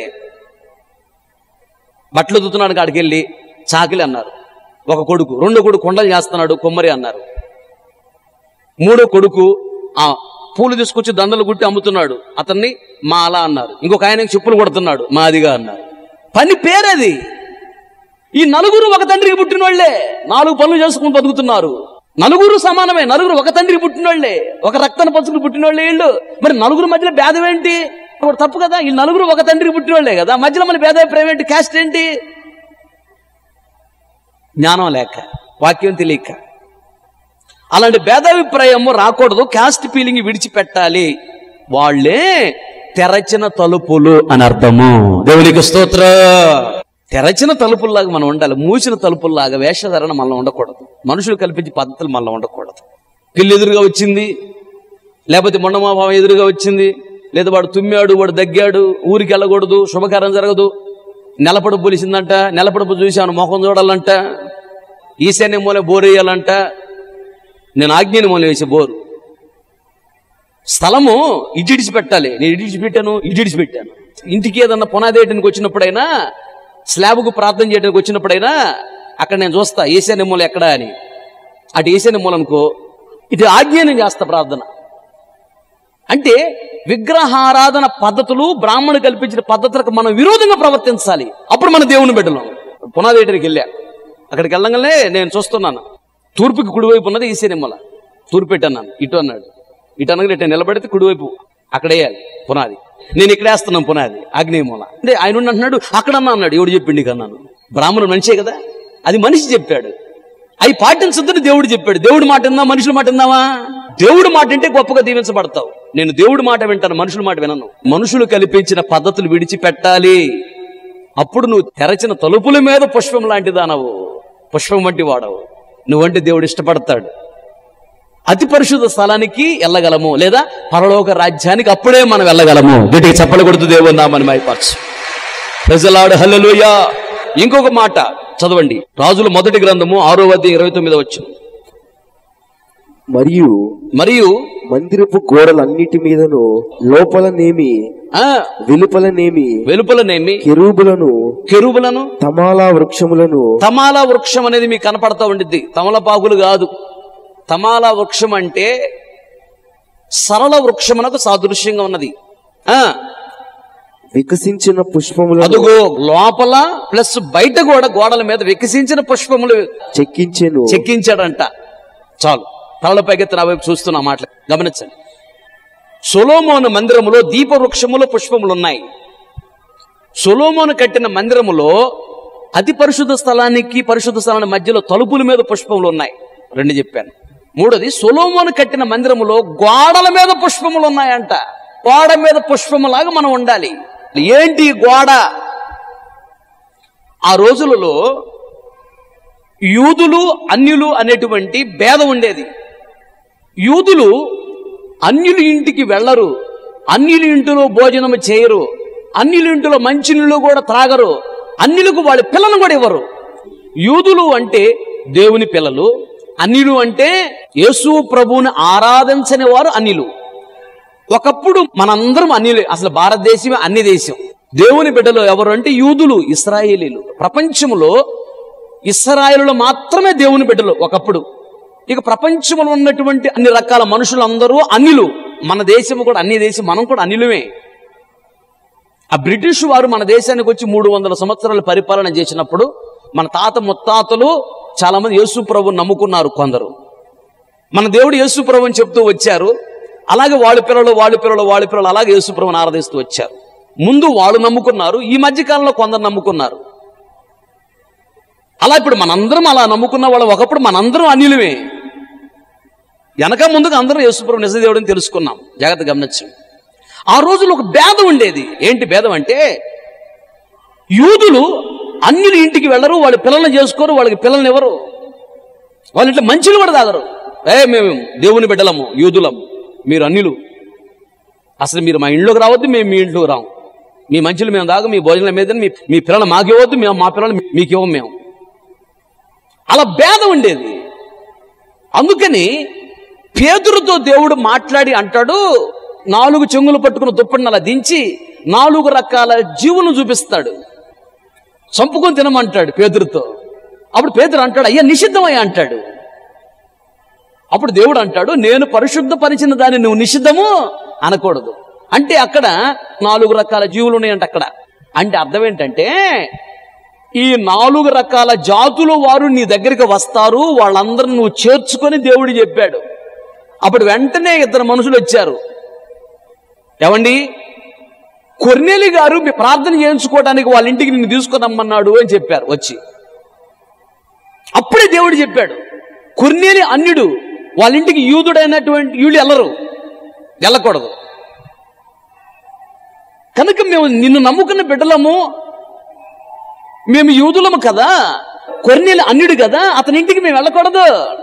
బట్టలు దుతున్నాడు కాడికి వెళ్ళి చాకిలి అన్నారు ఒక కొడుకు రెండో కొడుకు కొండలు చేస్తున్నాడు కొమ్మరి అన్నారు మూడో కొడుకు ఆ పూలు తీసుకొచ్చి దండలు గుట్టి అమ్ముతున్నాడు అతన్ని మా అలా అన్నారు ఇంకొక ఆయనకి చెప్పులు కొడుతున్నాడు మాదిగా అన్నారు పని పేరది ఈ నలుగురు ఒక తండ్రికి పుట్టిన వాళ్ళే నాలుగు పనులు చేసుకుని బతుకుతున్నారు నలుగురు సమానమే నలుగురు ఒక తండ్రికి పుట్టినోళ్లే ఒక రక్తాన్ని పంచుకుని పుట్టినోళ్ళే వీళ్ళు మరి నలుగురు మధ్యలో భేదం ఏంటి ఇప్పుడు తప్పు కదా వీళ్ళు నలుగురు ఒక తండ్రికి పుట్టినోళ్లే కదా మధ్యలో మళ్ళీ భేదాభిప్రాయం ఏంటి క్యాస్ట్ ఏంటి జ్ఞానం లేక వాక్యం తెలియక అలాంటి భేదాభిప్రాయము రాకూడదు క్యాస్ట్ ఫీలింగ్ విడిచిపెట్టాలి వాళ్ళే తెరచిన తలుపులు అని అర్థము దేవునికి స్తోత్ర తెరచిన తలుపుల్లాగా మనం ఉండాలి మూసిన తలుపుల్లాగా వేషధారణ మనలో ఉండకూడదు మనుషులు కల్పించే పద్ధతులు మనలో ఉండకూడదు పిల్లి ఎదురుగా వచ్చింది లేకపోతే మొండమాభావం ఎదురుగా వచ్చింది లేదా వాడు తుమ్మాడు వాడు దగ్గాడు ఊరికి వెళ్ళకూడదు శుభకార్యం జరగదు నెలపడుపు పొలిసిందంట నెలపడుపు చూశాను మొఖం చూడాలంట ఈశాన్య మూల బోరు వేయాలంట నేను ఆజ్ఞని మూల వేసే బోరు స్థలము ఇడిచి పెట్టాలి నేను ఇడిచి పెట్టాను ఇడిచి పెట్టాను ఇంటికి ఏదన్నా పునాది వేయడానికి వచ్చినప్పుడైనా స్లాబ్కు ప్రార్థన చేయడానికి వచ్చినప్పుడైనా అక్కడ నేను చూస్తా ఈశాన్య మూల ఎక్కడా అని అటు ఈశాన్య మూల అనుకో ఇది ఆజ్ఞ నేను చేస్తా ప్రార్థన అంటే విగ్రహారాధన పద్ధతులు బ్రాహ్మణు కల్పించిన పద్ధతులకు మనం విరోధంగా ప్రవర్తించాలి అప్పుడు మన దేవుని బిడ్డలం పునాది వేయడానికి వెళ్ళా అక్కడికి వెళ్ళగానే నేను చూస్తున్నాను తూర్పుకి కుడివైపు ఉన్నది ఈశాన్యమ్మల తూర్పు పెట్టన్నాను ఇటు అన్నాడు ఇటు అనగా ఇటు నిలబడితే కుడివైపు అక్కడ వేయాలి పునాది నేను ఇక్కడ వేస్తున్నాను పునాది ఆగ్నేయమూల అంటే ఆయన ఉండి అంటున్నాడు అక్కడ అన్నా అన్నాడు ఎవడు చెప్పిండి కన్నాను బ్రాహ్మణుడు మనిషే కదా అది మనిషి చెప్పాడు అవి పాటించొద్దని దేవుడు చెప్పాడు దేవుడి మాట విందా మనుషుల మాట విందావా దేవుడి మాట వింటే గొప్పగా దీవించబడతావు నేను దేవుడి మాట వింటాను మనుషుల మాట వినను మనుషులు కల్పించిన పద్ధతులు విడిచిపెట్టాలి అప్పుడు నువ్వు తెరచిన తలుపుల మీద పుష్పం లాంటి దానవు పుష్పం వంటి వాడవు నువ్వంటే దేవుడు ఇష్టపడతాడు అతి పరిశుద్ధ స్థలానికి వెళ్ళగలము లేదా పరలోక రాజ్యానికి అప్పుడే మనం వెళ్ళగలము గట్టిగా చెప్పలకూడదు దేవుని నామని మైపరచు ప్రజలాడు హల్లెలూయా ఇంకొక మాట చదవండి రాజుల మొదటి గ్రంథము ఆరో అధ్యాయం ఇరవై తొమ్మిది వచ్చు మరియు మరియు మందిరపు గోడలన్నిటి మీదను లోపలనేమి ఆ వెలుపలనేమి వెలుపలనేమి కెరూబులను కెరువులను తమాలా వృక్షములను తమాలా వృక్షం అనేది మీకు కనపడతా ఉండిద్ది తమలపాకులు కాదు తమాలా వృక్షం అంటే సరళ వృక్షమునకు సాదృశ్యంగా ఉన్నది ఆ వికసించిన పుష్పములను అదుగో లోపల ప్లస్ బయట కూడా గోడల మీద వికసించిన పుష్పములు చెక్కించెను చెక్కించాడంట చాలు తలల పైకెత్తి నా వైపు చూస్తున్నా మాటలు గమనించండి సొలోమోను మందిరములో దీప వృక్షములు పుష్పములు ఉన్నాయి సొలోమోను కట్టిన మందిరములో అతి పరిశుద్ధ స్థలానికి పరిశుద్ధ స్థలానికి మధ్యలో తలుపుల మీద పుష్పములు ఉన్నాయి రెండు చెప్పాను మూడోది సొలోమోను కట్టిన మందిరములో గోడల మీద పుష్పములు ఉన్నాయంట గోడ మీద పుష్పములాగా మనం ఉండాలి ఏంటి ఈ గోడ ఆ రోజులలో యూదులు అన్యులు అనేటువంటి భేదం ఉండేది యూదులు అన్యుల ఇంటికి వెళ్ళరు అన్యుల ఇంటిలో భోజనం చేయరు అన్యుల ఇంటిలో మంచినీళ్ళు కూడా త్రాగరు అన్యులకు వాళ్ళ పిల్లలను కూడా ఇవ్వరు యూదులు అంటే దేవుని పిల్లలు అన్యులు అంటే యేసు ప్రభువుని ఆరాధించని వారు అన్యులు ఒకప్పుడు మనందరం అన్యులే అసలు భారతదేశమే అన్ని దేశం దేవుని బిడ్డలు ఎవరు అంటే యూదులు ఇస్రాయేలీలు ప్రపంచంలో ఇస్రాయేలులు మాత్రమే దేవుని బిడ్డలు ఒకప్పుడు ఇక ప్రపంచంలో ఉన్నటువంటి అన్ని రకాల మనుషులందరూ అన్యులు మన దేశము కూడా అన్ని దేశం మనం కూడా అన్యులమే ఆ బ్రిటిష్ వారు మన దేశానికి వచ్చి మూడు వందల సంవత్సరాలు పరిపాలన చేసినప్పుడు మన తాత ముత్తాతలు చాలా మంది యేసు ప్రభువుని నమ్ముకున్నారు కొందరు మన దేవుడు యేసు ప్రభు అని చెప్తూ వచ్చారు అలాగే వాళ్ళ పిల్లలు వాళ్ళ పిల్లలు వాళ్ళ పిల్లలు అలాగే యేసు ప్రభుని ఆరాధిస్తూ వచ్చారు ముందు వాళ్ళు నమ్ముకున్నారు ఈ మధ్య కాలంలో కొందరు నమ్ముకున్నారు అలా ఇప్పుడు మనందరం అలా నమ్ముకున్న వాళ్ళం ఒకప్పుడు మనందరం అన్యులమే వెనక ముందుకు అందరం యేసుప్రభు నిజదేవుడని తెలుసుకున్నాం జాగ్రత్త గమనించు ఆ రోజుల్లో ఒక భేదం ఉండేది ఏంటి భేదం అంటే యూదులు అన్యుల ఇంటికి వెళ్ళరు వాళ్ళ పిల్లల్ని చేసుకోరు వాళ్ళకి పిల్లల్ని ఎవరు వాళ్ళ ఇంట్లో మంచిలు కూడా తాగరు ఏ మేము దేవుని బిడ్డలము యూదులము మీరు అన్యులు అసలు మీరు మా ఇంట్లోకి రావద్దు మేము మీ ఇంట్లోకి రాము మీ మంచులు మేము తాగు మీ భోజనం మీద మీ మీ పిల్లలు మాకు ఇవ్వద్దు మేము మా పిల్లలు మీకు ఇవ్వం మేము అలా భేదం ఉండేది అందుకని పేదరుతో దేవుడు మాట్లాడి అంటాడు నాలుగు చెంగులు పట్టుకున్న దుప్పటిని అలా దించి నాలుగు రకాల జీవులను చూపిస్తాడు చంపుకొని తినమంటాడు పేదరుతో అప్పుడు పేదరు అంటాడు అయ్యా నిషిద్ధమయ్యా అంటాడు అప్పుడు దేవుడు అంటాడు నేను పరిశుద్ధపరిచిన దాన్ని నువ్వు నిషిద్ధము అనకూడదు అంటే అక్కడ నాలుగు రకాల జీవులు ఉన్నాయంట అక్కడ అంటే అర్థం ఏంటంటే ఈ నాలుగు రకాల జాతుల వారు నీ దగ్గరికి వస్తారు వాళ్ళందరూ నువ్వు చేర్చుకొని దేవుడు చెప్పాడు అప్పుడు వెంటనే ఇద్దరు మనుషులు వచ్చారు ఏమండి కొర్నేలి గారు మీ ప్రార్థన చేయించుకోవడానికి వాళ్ళ ఇంటికి నిన్ను తీసుకురమ్మన్నాడు అని చెప్పారు వచ్చి అప్పుడే దేవుడు చెప్పాడు కొర్నేలి అన్యుడు వాళ్ళ ఇంటికి యూదుడైనటువంటి వీళ్ళు వెళ్ళరు వెళ్ళకూడదు కనుక మేము నిన్ను నమ్ముకున్న బిడ్డలము మేము యూదులము కదా కొర్నేలి అన్యుడు కదా అతని ఇంటికి మేము వెళ్ళకూడదు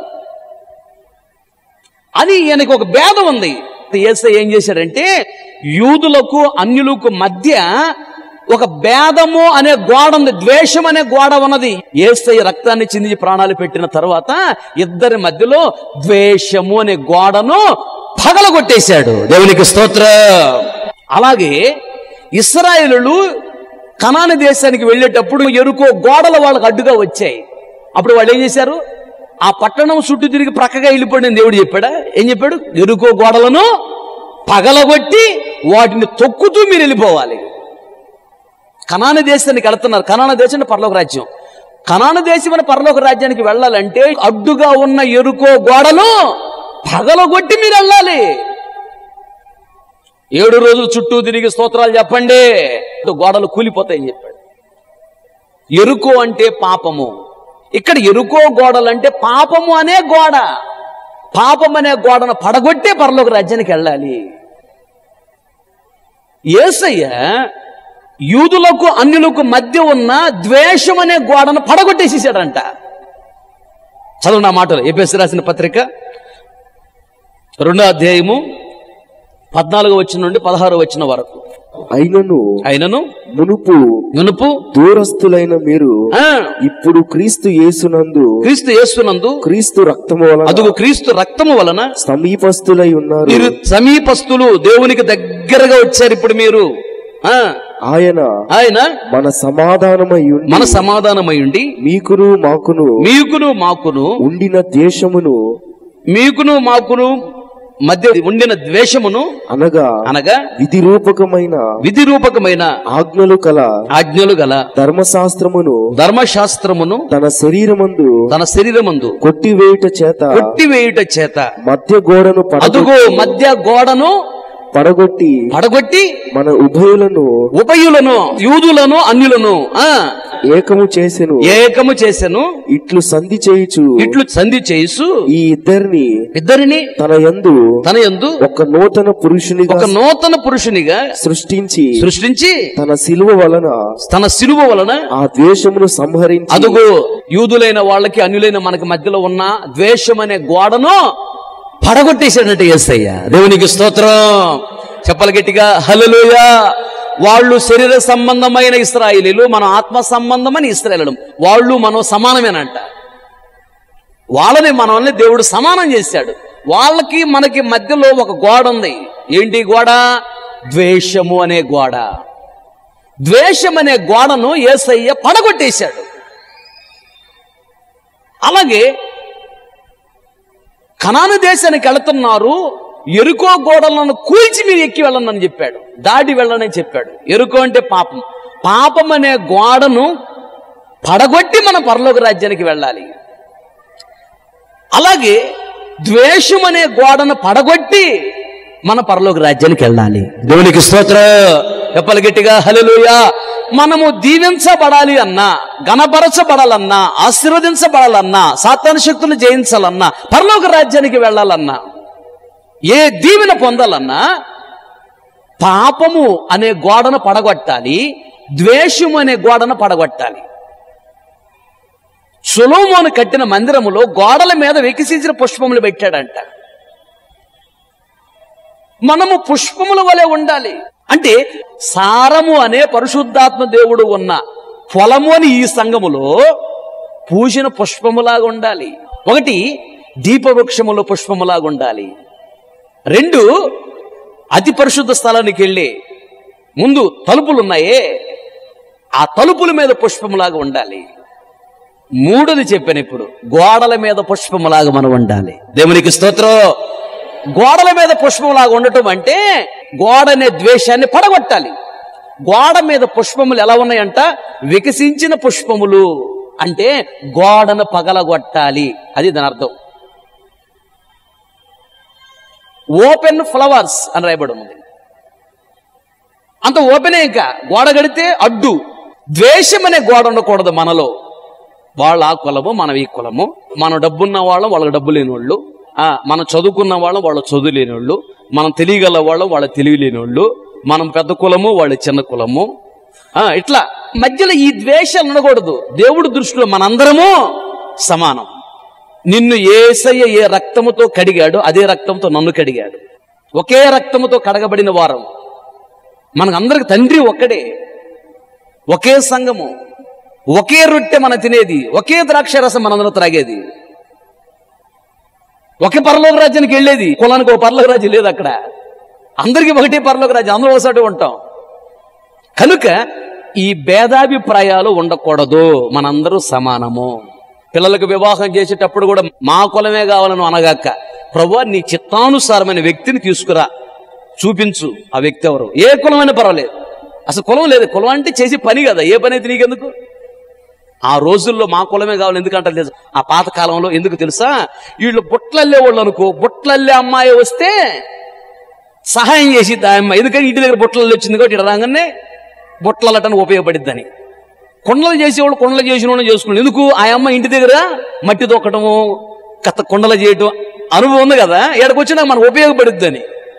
అని ఈయనకి ఒక భేదం ఉంది ఏసై ఏం చేశాడంటే యూదులకు అన్యులకు మధ్య ఒక భేదము అనే గోడ ఉంది ద్వేషం అనే గోడ ఉన్నది ఏసై రక్తాన్ని చిందించి ప్రాణాలు పెట్టిన తర్వాత ఇద్దరి మధ్యలో ద్వేషము అనే గోడను పగలగొట్టేశాడు దేవునికి స్తోత్ర అలాగే ఇస్రాయేలులు కనాని దేశానికి వెళ్ళేటప్పుడు ఎరుకో గోడలు వాళ్ళకు అడ్డుగా వచ్చాయి అప్పుడు వాళ్ళు ఏం చేశారు ఆ పట్టణం చుట్టూ తిరిగి ప్రక్కగా వెళ్ళిపోండి అని దేవుడు చెప్పాడా ఏం చెప్పాడు ఎరుకో గోడలను పగలగొట్టి వాటిని తొక్కుతూ మీరు వెళ్ళిపోవాలి కనాన దేశానికి వెళ్తున్నారు కనాన దేశం అంటే పరలోక రాజ్యం కనాన దేశం అనే పరలోక రాజ్యానికి వెళ్ళాలంటే అడ్డుగా ఉన్న ఎరుకో గోడలు పగలగొట్టి మీరు వెళ్ళాలి ఏడు రోజులు చుట్టూ తిరిగి స్తోత్రాలు చెప్పండి గోడలు కూలిపోతాయని చెప్పాడు ఎరుకో అంటే పాపము ఇక్కడ ఎరుకో గోడలు అంటే పాపము అనే గోడ పాపం అనే గోడను పడగొట్టే పరలోక రాజ్యానికి వెళ్ళాలి ఏసయ్య యూదులకు అన్యులకు మధ్య ఉన్న ద్వేషం అనే గోడను పడగొట్టేసేసాడంట చదువు నా మాటలు ఏపీఎస్ రాసిన పత్రిక రెండో అధ్యాయము పద్నాలుగు వచ్చిన నుండి పదహారు వచ్చిన వరకు అయినను అయినను మునుపు మునుపు దూరస్తులైన మీరు ఆ, ఇప్పుడు క్రీస్తు యేసునందు క్రీస్తు యేసునందు క్రీస్తు రక్తము వలన అదుగు క్రీస్తు రక్తము వలన సమీపస్తులై ఉన్నారు మీరు సమీపస్తులు దేవునికి దగ్గరగా వచ్చారు ఇప్పుడు మీరు ఆ ఆయన ఆయన మన సమాధానమై ఉండి మన సమాధానమై ఉండి మీకును మాకును మీకును మాకును ఉండిన దేశమును మీకును మాకును మధ్య ఉండిన ద్వేషమును అనగా అనగా విధి రూపకమైన విధి రూపకమైన ఆజ్ఞలు కల ఆజ్ఞలు గల ధర్మశాస్త్రమును ధర్మశాస్త్రమును తన శరీరమందు తన శరీరమందు కొట్టివేయుట చేత కొట్టివేయుట చేత మధ్య గోడను పడగొ- అదుగో మధ్య గోడను పడగొట్టి పడగొట్టి మన ఉభయులను ఉపయులను యూదులను అన్యులను ఆ ఏకము చేసెను ఏకము చేసెను ఇట్లు సంధి చేయుచు ఇట్లు సంధి చేసు ఈ ఇద్దరిని ఇద్దరిని తన యందు తన యందు ఒక నూతన పురుషునిగా ఒక నూతన పురుషునిగా సృష్టించి సృష్టించి తన సిలువ వలన తన సిలువ వలన ఆ ద్వేషమును సంహరించి అదుగో యూదులైన వాళ్ళకి అన్యులైన మనకి మధ్యలో ఉన్న ద్వేషం అనే గోడను పడగొట్టేశాడంటే యేసయ్య దేవునికి స్తోత్రం చెప్పలు గట్టిగా హల్లెలూయ వాళ్ళు శరీర సంబంధమైన ఇస్రాయిలీలు మన ఆత్మ సంబంధమైన ఇస్రాయలు వాళ్ళు మనం సమానమేనంట వాళ్ళని మనల్ని దేవుడు సమానం చేశాడు వాళ్ళకి మనకి మధ్యలో ఒక గోడ ఉంది ఏంటి గోడ ద్వేషము అనే గోడ ద్వేషం అనే గోడను ఏసయ్య పడగొట్టేశాడు అలాగే కనాను దేశానికి వెళుతున్నారు ఎరుకో గోడలను కూల్చి మీరు ఎక్కి వెళ్ళండి అని చెప్పాడు దాటి వెళ్ళండి అని చెప్పాడు ఎరుకో అంటే పాపం పాపం అనే గోడను పడగొట్టి మనం పరలోక రాజ్యానికి వెళ్ళాలి అలాగే ద్వేషం అనే గోడను పడగొట్టి మన పరలోక రాజ్యానికి వెళ్ళాలి దేవునికి స్తోత్ర చెప్పలు గట్టిగా హల్లెలూయా మనము దీవించబడాలి అన్నా గణపరచబడాలన్నా ఆశీర్వదించబడాలన్నా సాతాన శక్తులు జయించాలన్నా పరలోక రాజ్యానికి వెళ్ళాలన్నా ఏ దీవెన పొందాలన్నా పాపము అనే గోడను పడగొట్టాలి ద్వేషము అనే గోడను పడగొట్టాలి సులోమోను కట్టిన మందిరములో గోడల మీద వికసించిన పుష్పములు పెట్టాడంట మనము పుష్పముల వలె ఉండాలి అంటే సారము అనే పరిశుద్ధాత్మ దేవుడు ఉన్న పొలము అని ఈ సంఘములో పూసిన పుష్పములాగా ఉండాలి ఒకటి దీపవృక్షములో పుష్పములాగా ఉండాలి రెండు అతి పరిశుద్ధ స్థలానికి వెళ్ళి ముందు తలుపులు ఉన్నాయే ఆ తలుపుల మీద పుష్పములాగా ఉండాలి మూడోది చెప్పాను ఇప్పుడు గోడల మీద పుష్పములాగా మనం ఉండాలి దేవునికి స్తోత్రం గోడల మీద పుష్పంలాగా ఉండటం అంటే గోడ అనే ద్వేషాన్ని పడగొట్టాలి గోడ మీద పుష్పములు ఎలా ఉన్నాయంట వికసించిన పుష్పములు అంటే గోడను పగలగొట్టాలి అది దాని అర్థం ఓపెన్ ఫ్లవర్స్ అని రాయబడి ఉంది అంత ఓపెనే ఇంకా గోడ గడితే అడ్డు ద్వేషం అనే గోడ ఉండకూడదు మనలో వాళ్ళ ఆ కులము మనం ఈ కులము మనం డబ్బున్న వాళ్ళం వాళ్ళకి డబ్బు లేని వాళ్ళు ఆ, మనం చదువుకున్న వాళ్ళం వాళ్ళ చదువు లేని వాళ్ళు మనం తెలియగల వాళ్ళం వాళ్ళ తెలివి లేని వాళ్ళు మనం పెద్ద కులము వాళ్ళ చిన్న కులము ఆ, ఇట్లా మధ్యలో ఈ ద్వేషాలు ఉండకూడదు దేవుడి దృష్టిలో మనందరము సమానం నిన్ను ఏసయ్య ఏ రక్తముతో కడిగాడో అదే రక్తంతో నన్ను కడిగాడు ఒకే రక్తముతో కడగబడిన వారం మనకందరికి తండ్రి ఒక్కడే ఒకే సంఘము ఒకే రొట్టె మన తినేది ఒకే ద్రాక్ష రసం మనందరం త్రాగేది ఒకే పరలోక రాజ్యానికి వెళ్ళేది కులానికి ఒక పరలోక రాజ్యం లేదు అక్కడ అందరికీ ఒకటే పరలోక రాజ్యం అందరూ ఒకసారి ఉంటాం కనుక ఈ భేదాభిప్రాయాలు ఉండకూడదు మనందరూ సమానము పిల్లలకు వివాహం చేసేటప్పుడు కూడా మా కులమే కావాలని అనగాక ప్రభు నీ చిత్తానుసారమైన వ్యక్తిని తీసుకురా చూపించు ఆ వ్యక్తి ఎవరు ఏ కులమైనా పర్వాలేదు అసలు కులం లేదు కులం అంటే చేసే పని కదా ఏ పని అయితే నీకెందుకు ఆ రోజుల్లో మా కులమే కావాలి ఎందుకంటే తెలుసు ఆ పాత కాలంలో ఎందుకు తెలుసా వీళ్ళు బుట్లల్లే వాళ్ళు అనుకో బుట్లల్లే అమ్మాయి వస్తే సహాయం చేసిద్ది ఆ అమ్మాయి ఎందుకంటే ఇంటి దగ్గర బుట్టలు వచ్చింది కాబట్టి ఇక్కడ రాగానే బుట్టలటని ఉపయోగపడిద్దని కొండలు చేసేవాళ్ళు కొండలు చేసిన వాళ్ళు చేసుకున్నాడు ఎందుకు ఆ అమ్మ ఇంటి దగ్గర మట్టి తొక్కటము కత్త కొండలు చేయటం అనుభవం ఉంది కదా ఎక్కడికి వచ్చినా మనకు ఉపయోగపడిద్దని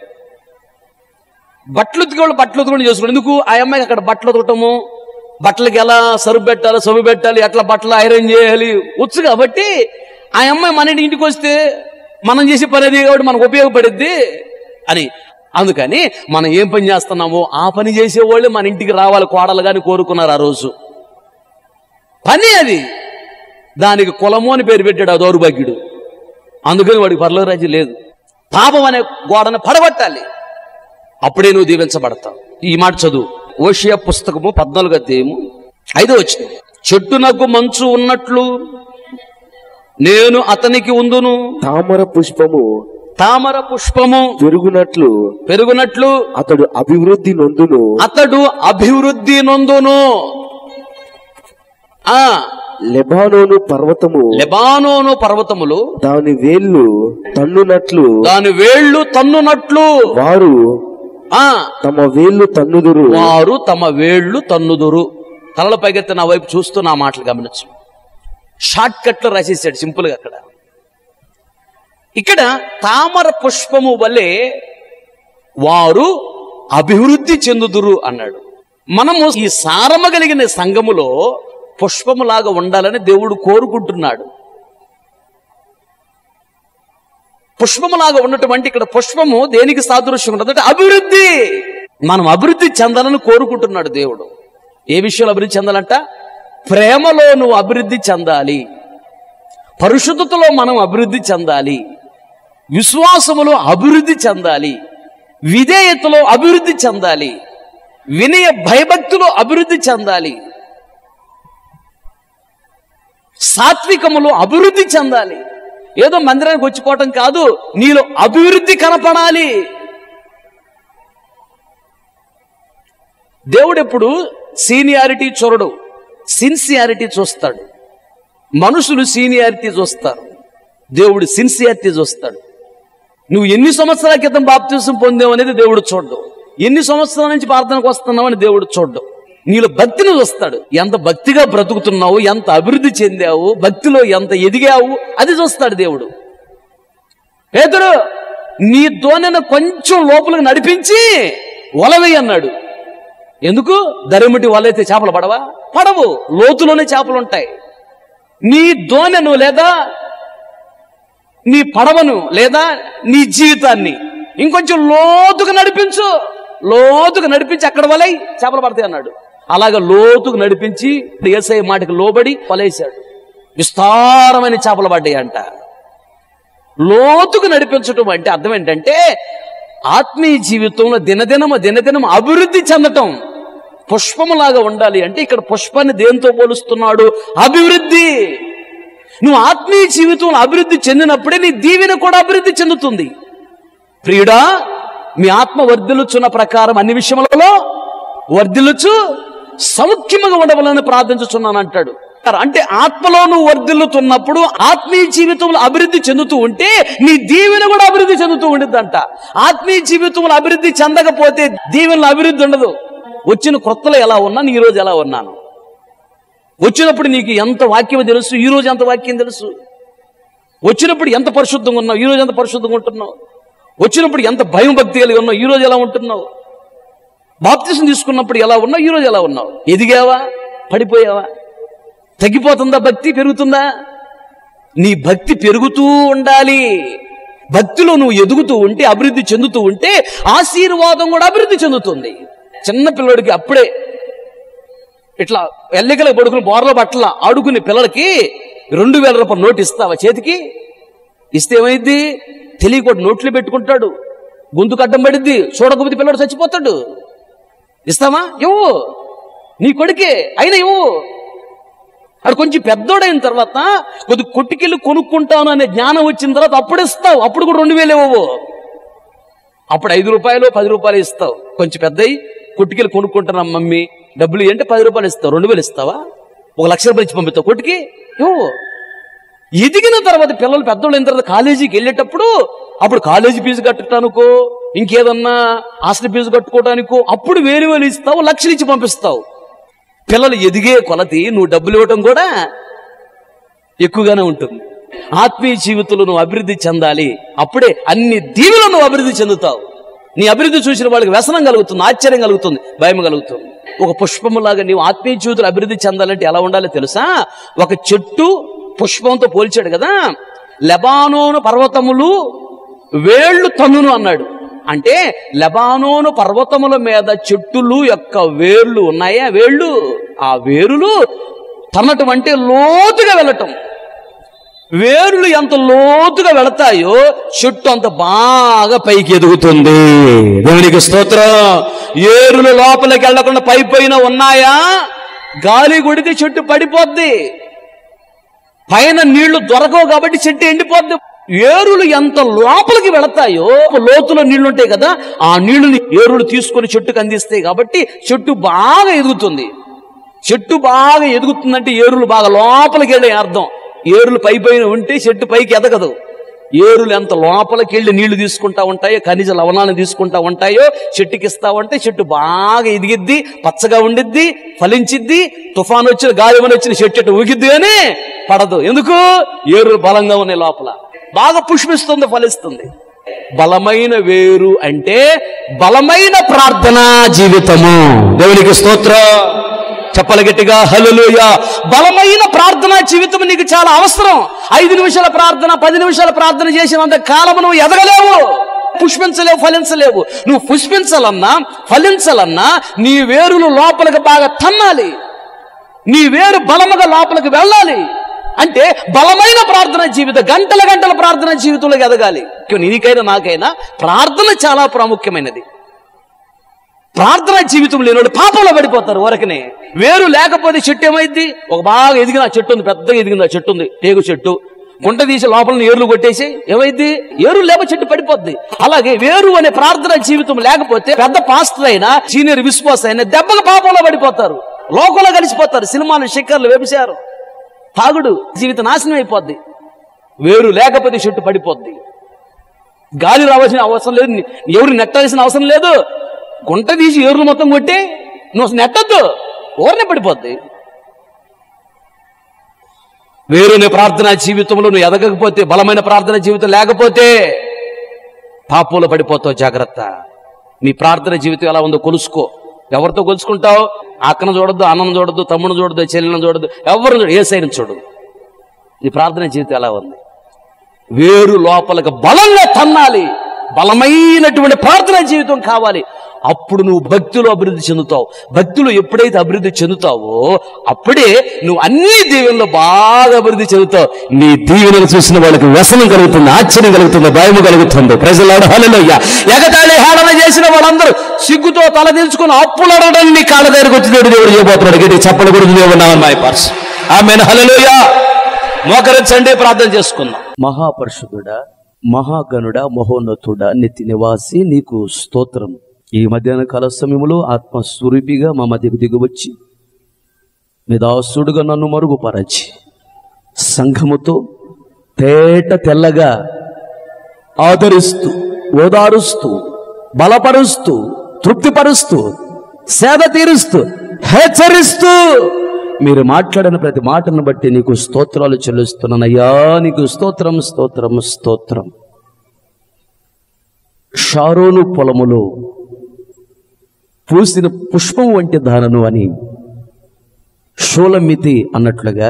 బట్టలు ఉతికేవాళ్ళు బట్టలు ఉతుకొని చేసుకున్నాడు ఎందుకు ఆ అమ్మాయికి అక్కడ బట్టలు ఉతకటము బట్టలకి ఎలా సరుపు పెట్టాలి సబ్బు పెట్టాలి ఎట్లా బట్టలు ఐరన్ చేయాలి వచ్చు కాబట్టి ఆ అమ్మాయి మన ఇంటికి వస్తే మనం చేసే పని అది కాబట్టి మనకు ఉపయోగపడిద్ది అని అందుకని మనం ఏం పని చేస్తున్నామో ఆ పని చేసేవాళ్ళు మన ఇంటికి రావాలి కోడలు కానీ కోరుకున్నారు ఆ రోజు పని అది దానికి కులము అని పేరు పెట్టాడు ఆ దౌర్భాగ్యుడు అందుకని వాడికి పర్లోక రాజ్యం లేదు పాపం అనే గోడను పడగొట్టాలి అప్పుడే నువ్వు దీవించబడతావు ఈ మాట చదువు ఓషియా పుస్తకము పద్నాలుగు అధ్యాయము ఐదో వచ్చిన చెట్టునకు మంచు ఉన్నట్లు నేను అతనికి ఉందును తామర పుష్పము తామర పుష్పము పెరుగునట్లు పెరుగునట్లు అతడు అభివృద్ధి నొందును అతడు అభివృద్ధి నొందును ఆ లెబానోను పర్వతము లెబానోను పర్వతములు దాని వేళ్ళు తన్నునట్లు దాని వేళ్ళు తన్నునట్లు వారు ఆ తమ వేళ్ళు తన్నుదురు వారు తమ వేళ్ళు తన్నుదురు తలల పైకెత్తి నా వైపు చూస్తూ నా మాటలు గమనించు షార్ట్ కట్ లో రాసేసాడు సింపుల్ గా అక్కడ ఇక్కడ తామర పుష్పము వలె వారు అభివృద్ధి చెందుదురు అన్నాడు మనము ఈ సారమ కలిగిన సంఘములో పుష్పములాగా ఉండాలని దేవుడు కోరుకుంటున్నాడు పుష్పములాగా ఉన్నటువంటి ఇక్కడ పుష్పము దేనికి సాదృశ్యం ఉండదు అంటే అభివృద్ధి మనం అభివృద్ధి చెందాలని కోరుకుంటున్నాడు దేవుడు ఏ విషయంలో అభివృద్ధి చెందాలంట ప్రేమలో నువ్వు అభివృద్ధి చెందాలి పరిశుద్ధతలో మనం అభివృద్ధి చెందాలి విశ్వాసములో అభివృద్ధి చెందాలి విధేయతలో అభివృద్ధి చెందాలి వినయ భయభక్తిలో అభివృద్ధి చెందాలి సాత్వికములో అభివృద్ధి చెందాలి ఏదో మందిరానికి వచ్చిపోవటం కాదు నీలో అభివృద్ధి కనపడాలి దేవుడు ఎప్పుడు సీనియారిటీ చూడడు సిన్సియారిటీ చూస్తాడు మనుషులు సీనియారిటీ చూస్తారు దేవుడు సిన్సియారిటీ చూస్తాడు నువ్వు ఎన్ని సంవత్సరాల క్రితం బాప్తీసం పొందావు అనేది దేవుడు చూడ్డు ఎన్ని సంవత్సరాల నుంచి ప్రార్థనకు వస్తున్నావు అని దేవుడు చూడ్డు నీలో భక్తిని చూస్తాడు ఎంత భక్తిగా బ్రతుకుతున్నావు ఎంత అభివృద్ధి చెందావు భక్తిలో ఎంత ఎదిగావు అది చూస్తాడు దేవుడు పేదరు నీ దోనెను కొంచెం లోపలికి నడిపించి వలవై అన్నాడు ఎందుకు దరిమిటి వలైతే చేపలు పడవా పడవు లోతులోనే చేపలు ఉంటాయి నీ దోనెను లేదా నీ పడవను లేదా నీ జీవితాన్ని ఇంకొంచెం లోతుకు నడిపించు లోతుకు నడిపించి అక్కడ వలై చేపలు పడతాయి అన్నాడు అలాగ లోతుకు నడిపించి ఏసఐ మాటకి లోబడి వలేశాడు విస్తారమైన చేపలు పడ్డాయి అంట లోతుకు నడిపించటం అంటే అర్థం ఏంటంటే ఆత్మీయ జీవితంలో దినదినము దినదినం అభివృద్ధి చెందటం పుష్పములాగా ఉండాలి అంటే ఇక్కడ పుష్పాన్ని దేంతో పోలుస్తున్నాడు అభివృద్ధి నువ్వు ఆత్మీయ జీవితంలో అభివృద్ధి చెందినప్పుడే నీ దీవెన కూడా అభివృద్ధి చెందుతుంది ప్రియుడా మీ ఆత్మ వర్ధిల్లుచున్న ప్రకారం అన్ని విషయములలో వర్ధిల్లుచు సౌఖ్యముగా ఉండవాలని ప్రార్థించుచున్నాను అంటాడు అంటే ఆత్మలో నువ్వు వర్ధిల్లుతున్నప్పుడు ఆత్మీయ జీవితంలో అభివృద్ధి చెందుతూ ఉంటే నీ దీవెన కూడా అభివృద్ధి చెందుతూ ఉండిద్దంట ఆత్మీయ జీవితంలో అభివృద్ధి చెందకపోతే దీవెనలో అభివృద్ధి ఉండదు వచ్చిన కొత్తలో ఎలా ఉన్నాను ఈ రోజు ఎలా ఉన్నాను వచ్చినప్పుడు నీకు ఎంత వాక్యం తెలుసు ఈ రోజు ఎంత వాక్యం తెలుసు వచ్చినప్పుడు ఎంత పరిశుద్ధంగా ఉన్నావు ఈ రోజు ఎంత పరిశుద్ధంగా ఉంటున్నావు వచ్చినప్పుడు ఎంత భయం భక్తి కలిగి ఉన్నావు ఈ రోజు ఎలా ఉంటున్నావు బాప్తిసం తీసుకున్నప్పుడు ఎలా ఉన్నావు ఈ రోజు ఎలా ఉన్నావు ఎదిగావా పడిపోయావా తగ్గిపోతుందా భక్తి పెరుగుతుందా నీ భక్తి పెరుగుతూ ఉండాలి భక్తిలో నువ్వు ఎదుగుతూ ఉంటే అభివృద్ధి చెందుతూ ఉంటే ఆశీర్వాదం కూడా అభివృద్ధి చెందుతుంది చిన్న పిల్లడికి అప్పుడే ఇట్లా ఎల్లికల పడుకుని బోర్ల బట్టల ఆడుకునే పిల్లలకి రెండు వేల రూపాయల నోటు ఇస్తావా చేతికి ఇస్తే ఏమైంది తెలియకుండా నోట్లు పెట్టుకుంటాడు గొంతుకు అడ్డం పడిద్ది చూడకపోతే పిల్లడు చచ్చిపోతాడు ఇస్తావా ఇవ్వు నీ కొడుకే అయినా ఇవ్వు అడు కొంచెం పెద్దోడైన తర్వాత కొద్ది కొట్టుకెళ్ళి కొనుక్కుంటాను అనే జ్ఞానం వచ్చిన తర్వాత అప్పుడు ఇస్తావు అప్పుడు కూడా రెండు వేలు ఇవ్వవు అప్పుడు ఐదు రూపాయలు పది రూపాయలు ఇస్తావు కొంచెం పెద్దయి కొట్టుకెళ్ళి కొనుక్కుంటున్నా మమ్మీ డబ్బులు అంటే పది రూపాయలు ఇస్తావు రెండు వేలు ఇస్తావా ఒక లక్ష రూపాయలు ఇచ్చి పంపిస్తావు కొట్టుకి ఇవ్వు ఎదిగిన తర్వాత పిల్లలు పెద్దోళ్ళు అయిన తర్వాత కాలేజీకి వెళ్ళేటప్పుడు అప్పుడు కాలేజీ ఫీజు కట్టడానికో ఇంకేదన్నా హాస్టల్ ఫీజు కట్టుకోవడానికో అప్పుడు వేలు వేలు ఇస్తావు లక్షలు ఇచ్చి పంపిస్తావు పిల్లలు ఎదిగే కొలది నువ్వు డబ్బులు ఇవ్వటం కూడా ఎక్కువగానే ఉంటుంది ఆత్మీయ జీవితంలో నువ్వు అభివృద్ధి చెందాలి అప్పుడే అన్ని దీవులు నువ్వు అభివృద్ధి చెందుతావు నీ అభివృద్ధి చూసిన వాళ్ళకి వ్యసనం కలుగుతుంది ఆశ్చర్యం కలుగుతుంది భయం కలుగుతుంది ఒక పుష్పములాగా నీవు ఆత్మీయ జీవితంలో అభివృద్ధి చెందాలంటే ఎలా ఉండాలో తెలుసా ఒక చెట్టు పుష్పంతో పోల్చాడు కదా లెబానోను పర్వతములు వేళ్ళు తన్నును అన్నాడు అంటే లెబానోను పర్వతముల మీద చెట్టులు యొక్క వేర్లు ఉన్నాయా వేళ్ళు ఆ వేరులు తన్నటం అంటే లోతుగా వెళ్ళటం వేరులు ఎంత లోతుగా వెళతాయో చెట్టు అంత బాగా పైకి ఎదుగుతుంది దేవునికి స్తోత్రం ఏరులు లోపలికి వెళ్లకుండా పై పైన ఉన్నాయా గాలి కొడితే చెట్టు పడిపోద్ది పైన నీళ్లు దొరకవు కాబట్టి చెట్టు ఎండిపోద్ది ఏరులు ఎంత లోపలికి వెళతాయో లోతులో నీళ్లు ఉంటాయి కదా ఆ నీళ్లుని ఏరులు తీసుకొని చెట్టుకు అందిస్తాయి కాబట్టి చెట్టు బాగా ఎదుగుతుంది చెట్టు బాగా ఎదుగుతుందంటే ఏరులు బాగా లోపలికి వెళ్ళే అర్థం ఏరులు పై పైన ఉంటే చెట్టు పైకి ఎదగదు ఏరులు ఎంత లోపలికి వెళ్ళి నీళ్లు తీసుకుంటా ఉంటాయో ఖనిజ లవణాలను తీసుకుంటా ఉంటాయో చెట్టుకి ఇస్తావంటే చెట్టు బాగా ఎదిగిద్ది పచ్చగా ఉండిద్ది ఫలించిద్ది తుఫాన్ వచ్చిన గాలి వచ్చిన చెట్టు అటు ఊగిద్ది అని పడదు ఎందుకు ఏరులు బలంగా ఉన్నాయి లోపల బాగా పుష్పిస్తుంది ఫలిస్తుంది బలమైన వేరు అంటే బలమైన ప్రార్థనా జీవితము దేవునికి స్తోత్రం చెప్పల గట్టిగా హలలుయ బలమైన ప్రార్థనా జీవితం నీకు చాలా అవసరం ఐదు నిమిషాల ప్రార్థన పది నిమిషాల ప్రార్థన చేసినంత కాలం నువ్వు ఎదగలేవు పుష్పించలేవు ఫలించలేవు నువ్వు పుష్పించాలన్నా ఫలించాలన్నా నీ వేరులు లోపలికి బాగా తన్నాలి నీ వేరు బలముగా లోపలికి వెళ్ళాలి అంటే బలమైన ప్రార్థన జీవితం గంటల గంటల ప్రార్థన జీవితంలో ఎదగాలి నీకైనా నాకైనా ప్రార్థన చాలా ప్రాముఖ్యమైనది ప్రార్థన జీవితం లేనివాడు పాపంలో పడిపోతారు వరకనే వేరు లేకపోతే చెట్టు ఏమైంది ఒక బాగా ఎదిగిన ఆ చెట్టు ఉంది పెద్దగా ఎదిగింది ఆ చెట్టు ఉంది టేగు చెట్టు గుంట తీసి లోపల ఏర్లు కొట్టేసి ఏమైంది ఏరు లేక చెట్టు పడిపోద్ది అలాగే వేరు అనే ప్రార్థన జీవితం లేకపోతే పెద్ద పాస్టర్ అయినా సీనియర్ విశ్వాస అయినా దెబ్బగా పాపంలో పడిపోతారు లోకంలో కలిసిపోతారు సినిమాలు శిఖర్లు వ్యభిచారు తాగుడు జీవిత నాశనం అయిపోద్ది వేరు లేకపోతే చెట్టు పడిపోద్ది గాలి రావాల్సిన అవసరం లేదు ఎవరు నెట్టాల్సిన అవసరం లేదు గుంట తీసి ఏర్లు మొత్తం కొట్టి నువ్వు అసలు నెట్టద్దు ఊరనే పడిపోద్ది వేరునే ప్రార్థనా జీవితంలో నువ్వు ఎదగకపోతే బలమైన ప్రార్థన జీవితం లేకపోతే పాపంలో పడిపోతావు జాగ్రత్త నీ ప్రార్థన జీవితం ఎలా ఉందో కొలుసుకో ఎవరితో కొలుసుకుంటావు అక్కను చూడొద్దు అన్నను చూడొద్దు తమ్ముడు చూడొద్దు చెల్లెలను చూడొద్దు ఎవరిని చూడు ఏ సైన్ చూడు నీ ప్రార్థన జీవితం ఎలా ఉంది వేరు లోపలికి బలంగా తన్నాలి బలమైనటువంటి ప్రార్థన జీవితం కావాలి అప్పుడు నువ్వు భక్తిలో అభివృద్ధి చెందుతావు భక్తిలో ఎప్పుడైతే అభివృద్ధి చెందుతావో అప్పుడే నువ్వు అన్ని దీవెనలో బాగా అభివృద్ధి చెందుతావు నీ దీవెనలు చూసిన వాళ్ళకి వ్యసనం కలుగుతుంది ఆశ్చర్యం కలుగుతుంది భయం కలుగుతుంది ప్రజలాడు హలలోయ్య ఎగతాళి హేళన చేసిన వాళ్ళందరూ సిగ్గుతో తల దించుకుని అప్పులు అడగడం నీ కాళ్ళ దగ్గరకు వచ్చి దేవుడు దేవుడు చేయబోతున్నాడు గట్టి చెప్పలు కూడా దేవుడు మై పర్స్ ఆమె హలలోయ మోకరించండి ప్రార్థన చేసుకుందాం మహాపరిషుడుడా మహాగణుడా మహోన్నతుడా నిత్య నివాసి నీకు స్తోత్రం ఈ మధ్యాహ్న కాల సమయంలో ఆత్మ స్వరూపిగా మా మధ్యకు దిగువచ్చి మీ దాసుడుగా నన్ను మరుగుపరచి సంఘముతో తేట తెల్లగా ఆదరిస్తూ ఓదారుస్తూ బలపరుస్తూ తృప్తిపరుస్తూ సేద తీరుస్తూ హెచ్చరిస్తూ మీరు మాట్లాడిన ప్రతి మాటను బట్టి నీకు స్తోత్రాలు చెల్లిస్తున్నానయ్యా నీకు స్తోత్రం స్తోత్రం స్తోత్రం షారోను పొలములో పూసిన పుష్పం వంటి దానను అని షోలమితి అన్నట్లుగా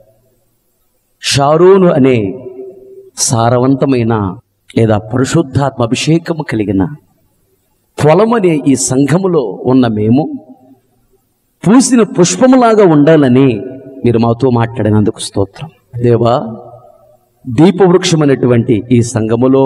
షారోను అనే సారవంతమైన లేదా పరిశుద్ధాత్మ అభిషేకము కలిగిన పొలమనే ఈ సంఘములో ఉన్న మేము పూసిన పుష్పములాగా ఉండాలని మీరు మాతో మాట్లాడినందుకు స్తోత్రం దేవా దీపవృక్షం అనేటువంటి ఈ సంఘములో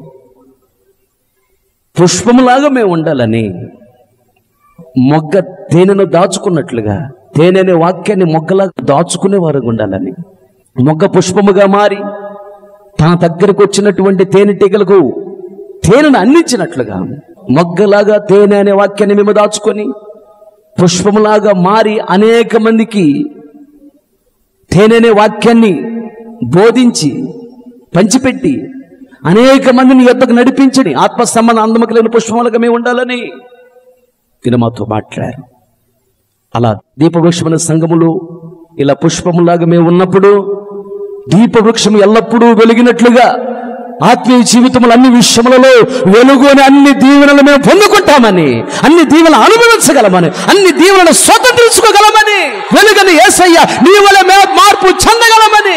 పుష్పములాగా మేము ఉండాలని మొగ్గ తేనెను దాచుకున్నట్లుగా తేనె అనే వాక్యాన్ని మొగ్గలా దాచుకునే వారు ఉండాలని మొగ్గ పుష్పముగా మారి తన దగ్గరకు వచ్చినటువంటి తేనెటీగలకు తేనెను అందించినట్లుగా మొగ్గలాగా తేనె అనే వాక్యాన్ని మేము దాచుకొని పుష్పములాగా మారి అనేక మందికి తేనె అనే వాక్యాన్ని బోధించి పంచిపెట్టి అనేక మందిని యొద్దకు నడిపించని ఆత్మ సంబంధ అందము కలిగిన పుష్పములుగా మేము ఉండాలని ఈయన మాతో మాట్లాడారు అలా దీపవృక్షమైన సంఘములు ఇలా పుష్పములాగా మేము ఉన్నప్పుడు దీపవృక్షం ఎల్లప్పుడూ వెలిగినట్లుగా ఆత్మీయ జీవితములు అన్ని విషయములలో వెలుగు అని అన్ని దీవెనలు మేము పొందుకుంటామని అన్ని దీవెనలు అనుభవించగలమని అన్ని దీవెనలు స్వతంత్రించుకోగలమని వెలుగని ఏసయ్య నీ వల్ల మేము మార్పు చెందగలమని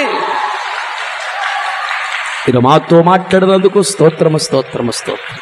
ఇక మాతో మాట్లాడినందుకు స్తోత్రము స్తోత్రము స్తోత్రం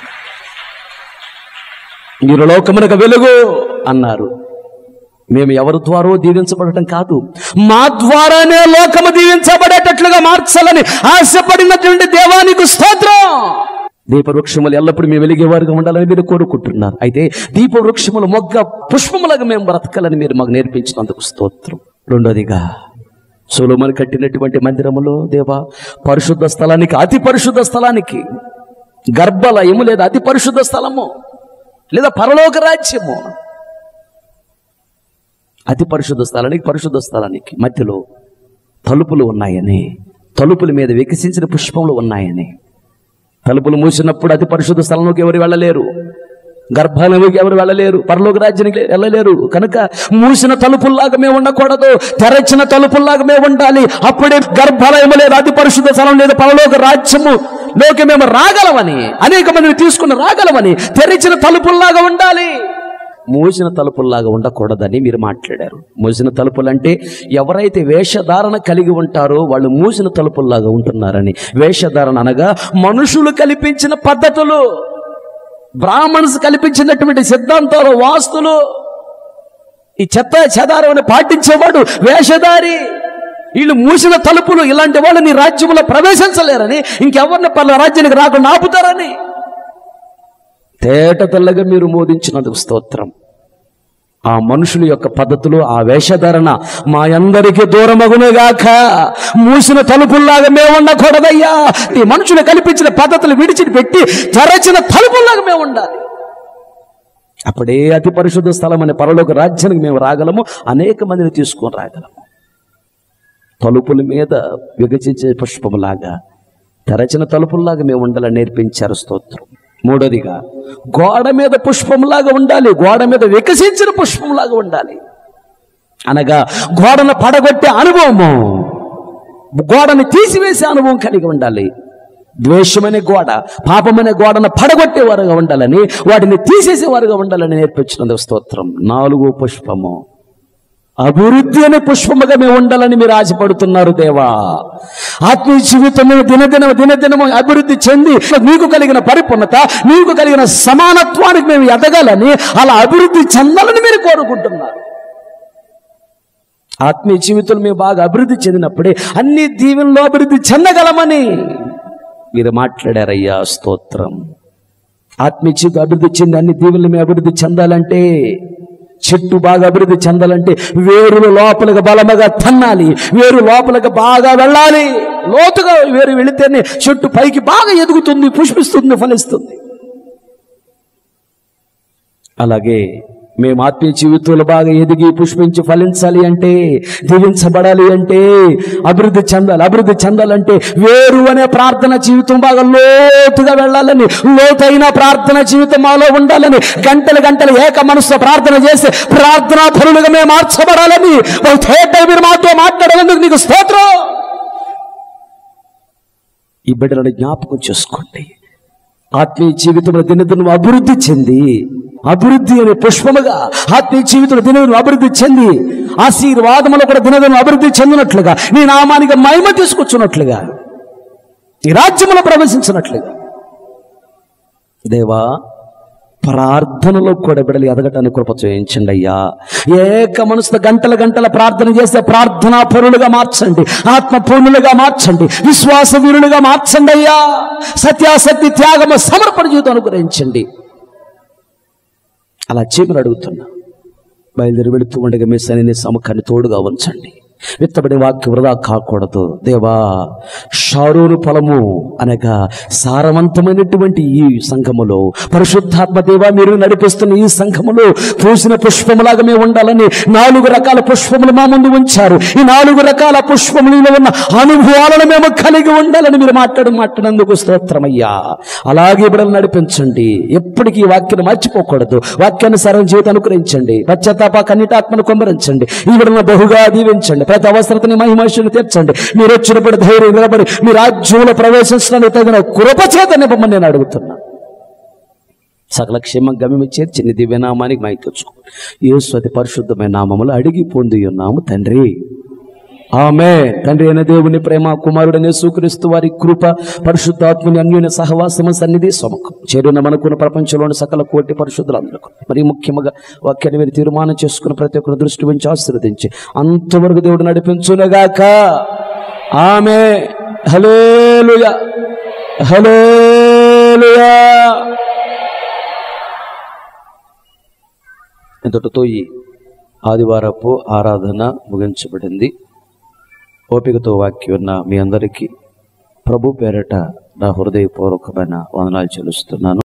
మీరు లోకమునకు వెలుగు అన్నారు మేము ఎవరి ద్వారా దీవించబడటం కాదు మా ద్వారానే లోకము దీవించబడేటట్లుగా మార్చాలని ఆశపడినటువంటి దేవానికి స్తోత్రం దీపవృక్షములు ఎల్లప్పుడూ మేము వెలిగేవారుగా ఉండాలని మీరు కోరుకుంటున్నారు అయితే దీపవృక్షములు మొగ్గ పుష్పములుగా మేము బ్రతకాలని మీరు మాకు నేర్పించినందుకు స్తోత్రం రెండోదిగా సోలోమన్ కట్టినటువంటి మందిరములో దేవా పరిశుద్ధ స్థలానికి అతి పరిశుద్ధ స్థలానికి గర్భలయము లేదా అతి పరిశుద్ధ స్థలము లేదా పరలోక రాజ్యము అతి పరిశుద్ధ స్థలానికి పరిశుద్ధ స్థలానికి మధ్యలో తలుపులు ఉన్నాయని తలుపుల మీద వికసించిన పుష్పములు ఉన్నాయని తలుపులు మూసినప్పుడు అతి పరిశుద్ధ స్థలంలోకి ఎవరు వెళ్ళలేరు గర్భాలయంలోకి ఎవరు వెళ్ళలేరు పరలోక రాజ్యానికి వెళ్ళలేరు కనుక మూసిన తలుపుల్లాగా మేము ఉండకూడదు తెరచిన తలుపుల్లాగా మేము ఉండాలి అప్పుడే గర్భాలయము లేదు అతి పరిశుద్ధ స్థలం లేదు పరలోక రాజ్యము లోకి మేము రాగలమని అనేక మందిని తీసుకుని రాగలమని తెరిచిన తలుపుల్లాగా ఉండాలి మూసిన తలుపుల్లాగా ఉండకూడదని మీరు మాట్లాడారు మూసిన తలుపులు అంటే ఎవరైతే వేషధారణ కలిగి ఉంటారో వాళ్ళు మూసిన తలుపుల్లాగా ఉంటున్నారని వేషధారణ అనగా మనుషులు కల్పించిన పద్ధతులు బ్రాహ్మణ్స్ కల్పించినటువంటి సిద్ధాంతాలు వాస్తులు ఈ చెత్త చెదారం పాటించేవాడు వేషధారి వీళ్ళు మూసిన తలుపులు ఇలాంటి వాళ్ళు నీ రాజ్యంలో ప్రవేశించలేరని ఇంకెవరిని పర్ల రాజ్యానికి రాకుండా ఆపుతారని తేట తెల్లగా మీరు మోదించినందుకు స్తోత్రం ఆ మనుషుల యొక్క పద్ధతులు ఆ వేషధారణ మా అందరికీ దూరమగునుగాక మూసిన తలుపుల్లాగా మేము ఉండకూడదయ్యా ఈ మనుషులు కల్పించిన పద్ధతులు విడిచి పెట్టి తెరచిన తలుపుల్లాగా మేము ఉండాలి అప్పుడే అతి పరిశుద్ధ స్థలం అనే పరలోక రాజ్యానికి మేము రాగలము అనేక మందిని తీసుకొని రాగలము తలుపుల మీద వికసించే పుష్పములాగా తెరచిన తలుపుల్లాగా మేము ఉండాలని నేర్పించారు స్తోత్రం మూడోదిగా గోడ మీద పుష్పంలాగా ఉండాలి గోడ మీద వికసించిన పుష్పంలాగా ఉండాలి అనగా గోడను పడగొట్టే అనుభవము గోడని తీసివేసే అనుభవం కలిగి ఉండాలి ద్వేషమనే గోడ పాపమనే గోడను పడగొట్టేవారుగా ఉండాలని వాటిని తీసేసేవారుగా ఉండాలని నేర్పించినందుకు స్తోత్రం నాలుగో పుష్పము అభివృద్ధి అనే పుష్పముగా మేము ఉండాలని మీరు ఆశపడుతున్నారు దేవా ఆత్మీయ జీవితం దినదినం దినదినము అభివృద్ధి చెంది నీకు కలిగిన పరిపూర్ణత నీకు కలిగిన సమానత్వానికి మేము ఎదగాలని అలా అభివృద్ధి చెందాలని మీరు కోరుకుంటున్నారు ఆత్మీయ జీవితంలో మేము బాగా అభివృద్ధి చెందినప్పుడే అన్ని దీవెనలో అభివృద్ధి చెందగలమని మీరు మాట్లాడారయ్యా స్తోత్రం ఆత్మీయ జీవితం అభివృద్ధి చెంది అన్ని దీవెనలు మేము అభివృద్ధి చెందాలంటే చెట్టు బాగా అభివృద్ధి చెందాలంటే వేరులు లోపలికి బలముగా తన్నాలి వేరు లోపలికి బాగా వెళ్ళాలి లోతుగా వేరు వెళితేనే చెట్టు పైకి బాగా ఎదుగుతుంది పుష్పిస్తుంది ఫలిస్తుంది అలాగే మేము ఆత్మీయ జీవితంలో బాగా ఎదిగి పుష్పించి ఫలించాలి అంటే దీవించబడాలి అంటే అభివృద్ధి చెందాలి అభివృద్ధి చెందాలంటే వేరు అనే ప్రార్థన జీవితం బాగా లోతుగా వెళ్ళాలని లోతైన ప్రార్థన జీవితం మాలో ఉండాలని గంటలు గంటలు ఏక మనసుతో ప్రార్థన చేసి ప్రార్థనా పరులుగా మేము మార్చబడాలని ఒక థేట మీరు మాతో మాట్లాడేందుకు నీకు స్తోత్రం ఈ బిడ్డలను జ్ఞాపకం చేసుకోండి ఆత్మీయ జీవితంలో దినదినం అభివృద్ధి చెంది అభివృద్ధి అనే పుష్పముగా ఆత్మీయ జీవితంలో దినదినం అభివృద్ధి చెంది ఆశీర్వాదములో కూడా దినదినం అభివృద్ధి చెందినట్లుగా నీ నామానికి మహిమ తీసుకొచ్చినట్లుగా ఈ రాజ్యములో ప్రవేశించినట్లుగా దేవా ప్రార్థనలో కూడా బిడలు ఎదగటానికి కృప చేయించండి అయ్యా ఏక మనసుతో గంటల గంటల ప్రార్థన చేస్తే ప్రార్థనా పరులుగా మార్చండి ఆత్మ పూర్ణులుగా మార్చండి విశ్వాస వీరులుగా మార్చండి అయ్యా సత్యాసక్తి త్యాగమ సమర్పణ జీవితం అనుగ్రహించండి అలా చేయమని అడుగుతున్నా బయలుదేరి వెళుతూ ఉండగా మీ సన్ని సముఖాన్ని తోడుగా ఉంచండి విత్తబడి వాక్య వృధా కాకూడదు దేవా షారూరు ఫలము అనగా సారవంతమైనటువంటి ఈ సంఘములో పరిశుద్ధాత్మ దేవా మీరు నడిపిస్తున్న ఈ సంఘములో పూసిన పుష్పములాగా మేము ఉండాలని నాలుగు రకాల పుష్పములు మా ముందు ఉంచారు ఈ నాలుగు రకాల పుష్పములలో ఉన్న అనుభవాలను మేము కలిగి ఉండాలని మీరు మాట్లాడు మాట్లాడినందుకు స్తోత్రమయ్యా అలాగే బిడ్డలు నడిపించండి ఎప్పటికీ ఈ వాక్యాన్ని మర్చిపోకూడదు వాక్యాన్ని సరైన జీవితం అనుగ్రహించండి పశ్చాత్తాప కన్నిటాత్మను కొమ్మరించండి ఈ బిడ్డలను బహుగా దీవించండి ప్రతి అవసరతని మహిమశుని తీర్చండి మీరు వచ్చినప్పుడు ధైర్యం నిలబడి మీ రాజ్యంలో ప్రవేశించడానికి తగిన కృప చేత నింపమని నేను అడుగుతున్నా సకల క్షేమ గమ్యం చేర్చి నీ దివ్యనామానికి మై తెచ్చుకో యేసు అతి పరిశుద్ధమైన నామములు అడిగి పొంది ఉన్నాము తండ్రి ఆమె తండ్రి అయిన దేవుని ప్రేమ కుమారుడనే సూకరిస్తూ వారి కృప పరిశుద్ధాత్మని అన్యోన్య సహవాసము సన్నిధి సముఖం చేరున్న మనకున్న ప్రపంచంలోని సకల కోటి పరిశుద్ధులందరకు మరి ముఖ్యంగా వాక్యాన్ని మీరు తీర్మానం చేసుకుని ప్రతి ఒక్కరు దృష్టి ఉంచి ఆశీర్వదించి అంతవరకు దేవుడు నడిపించునగాక ఆమె హలేలుయ హలేలుయా ఇంతటితో ఈ ఆదివారపు ఆరాధన ముగించబడింది ఓపికతో వాక్యం ఉన్న మీ అందరికీ ప్రభు పేరట నా హృదయపూర్వకమైన వందనాలు చెల్లిస్తున్నాను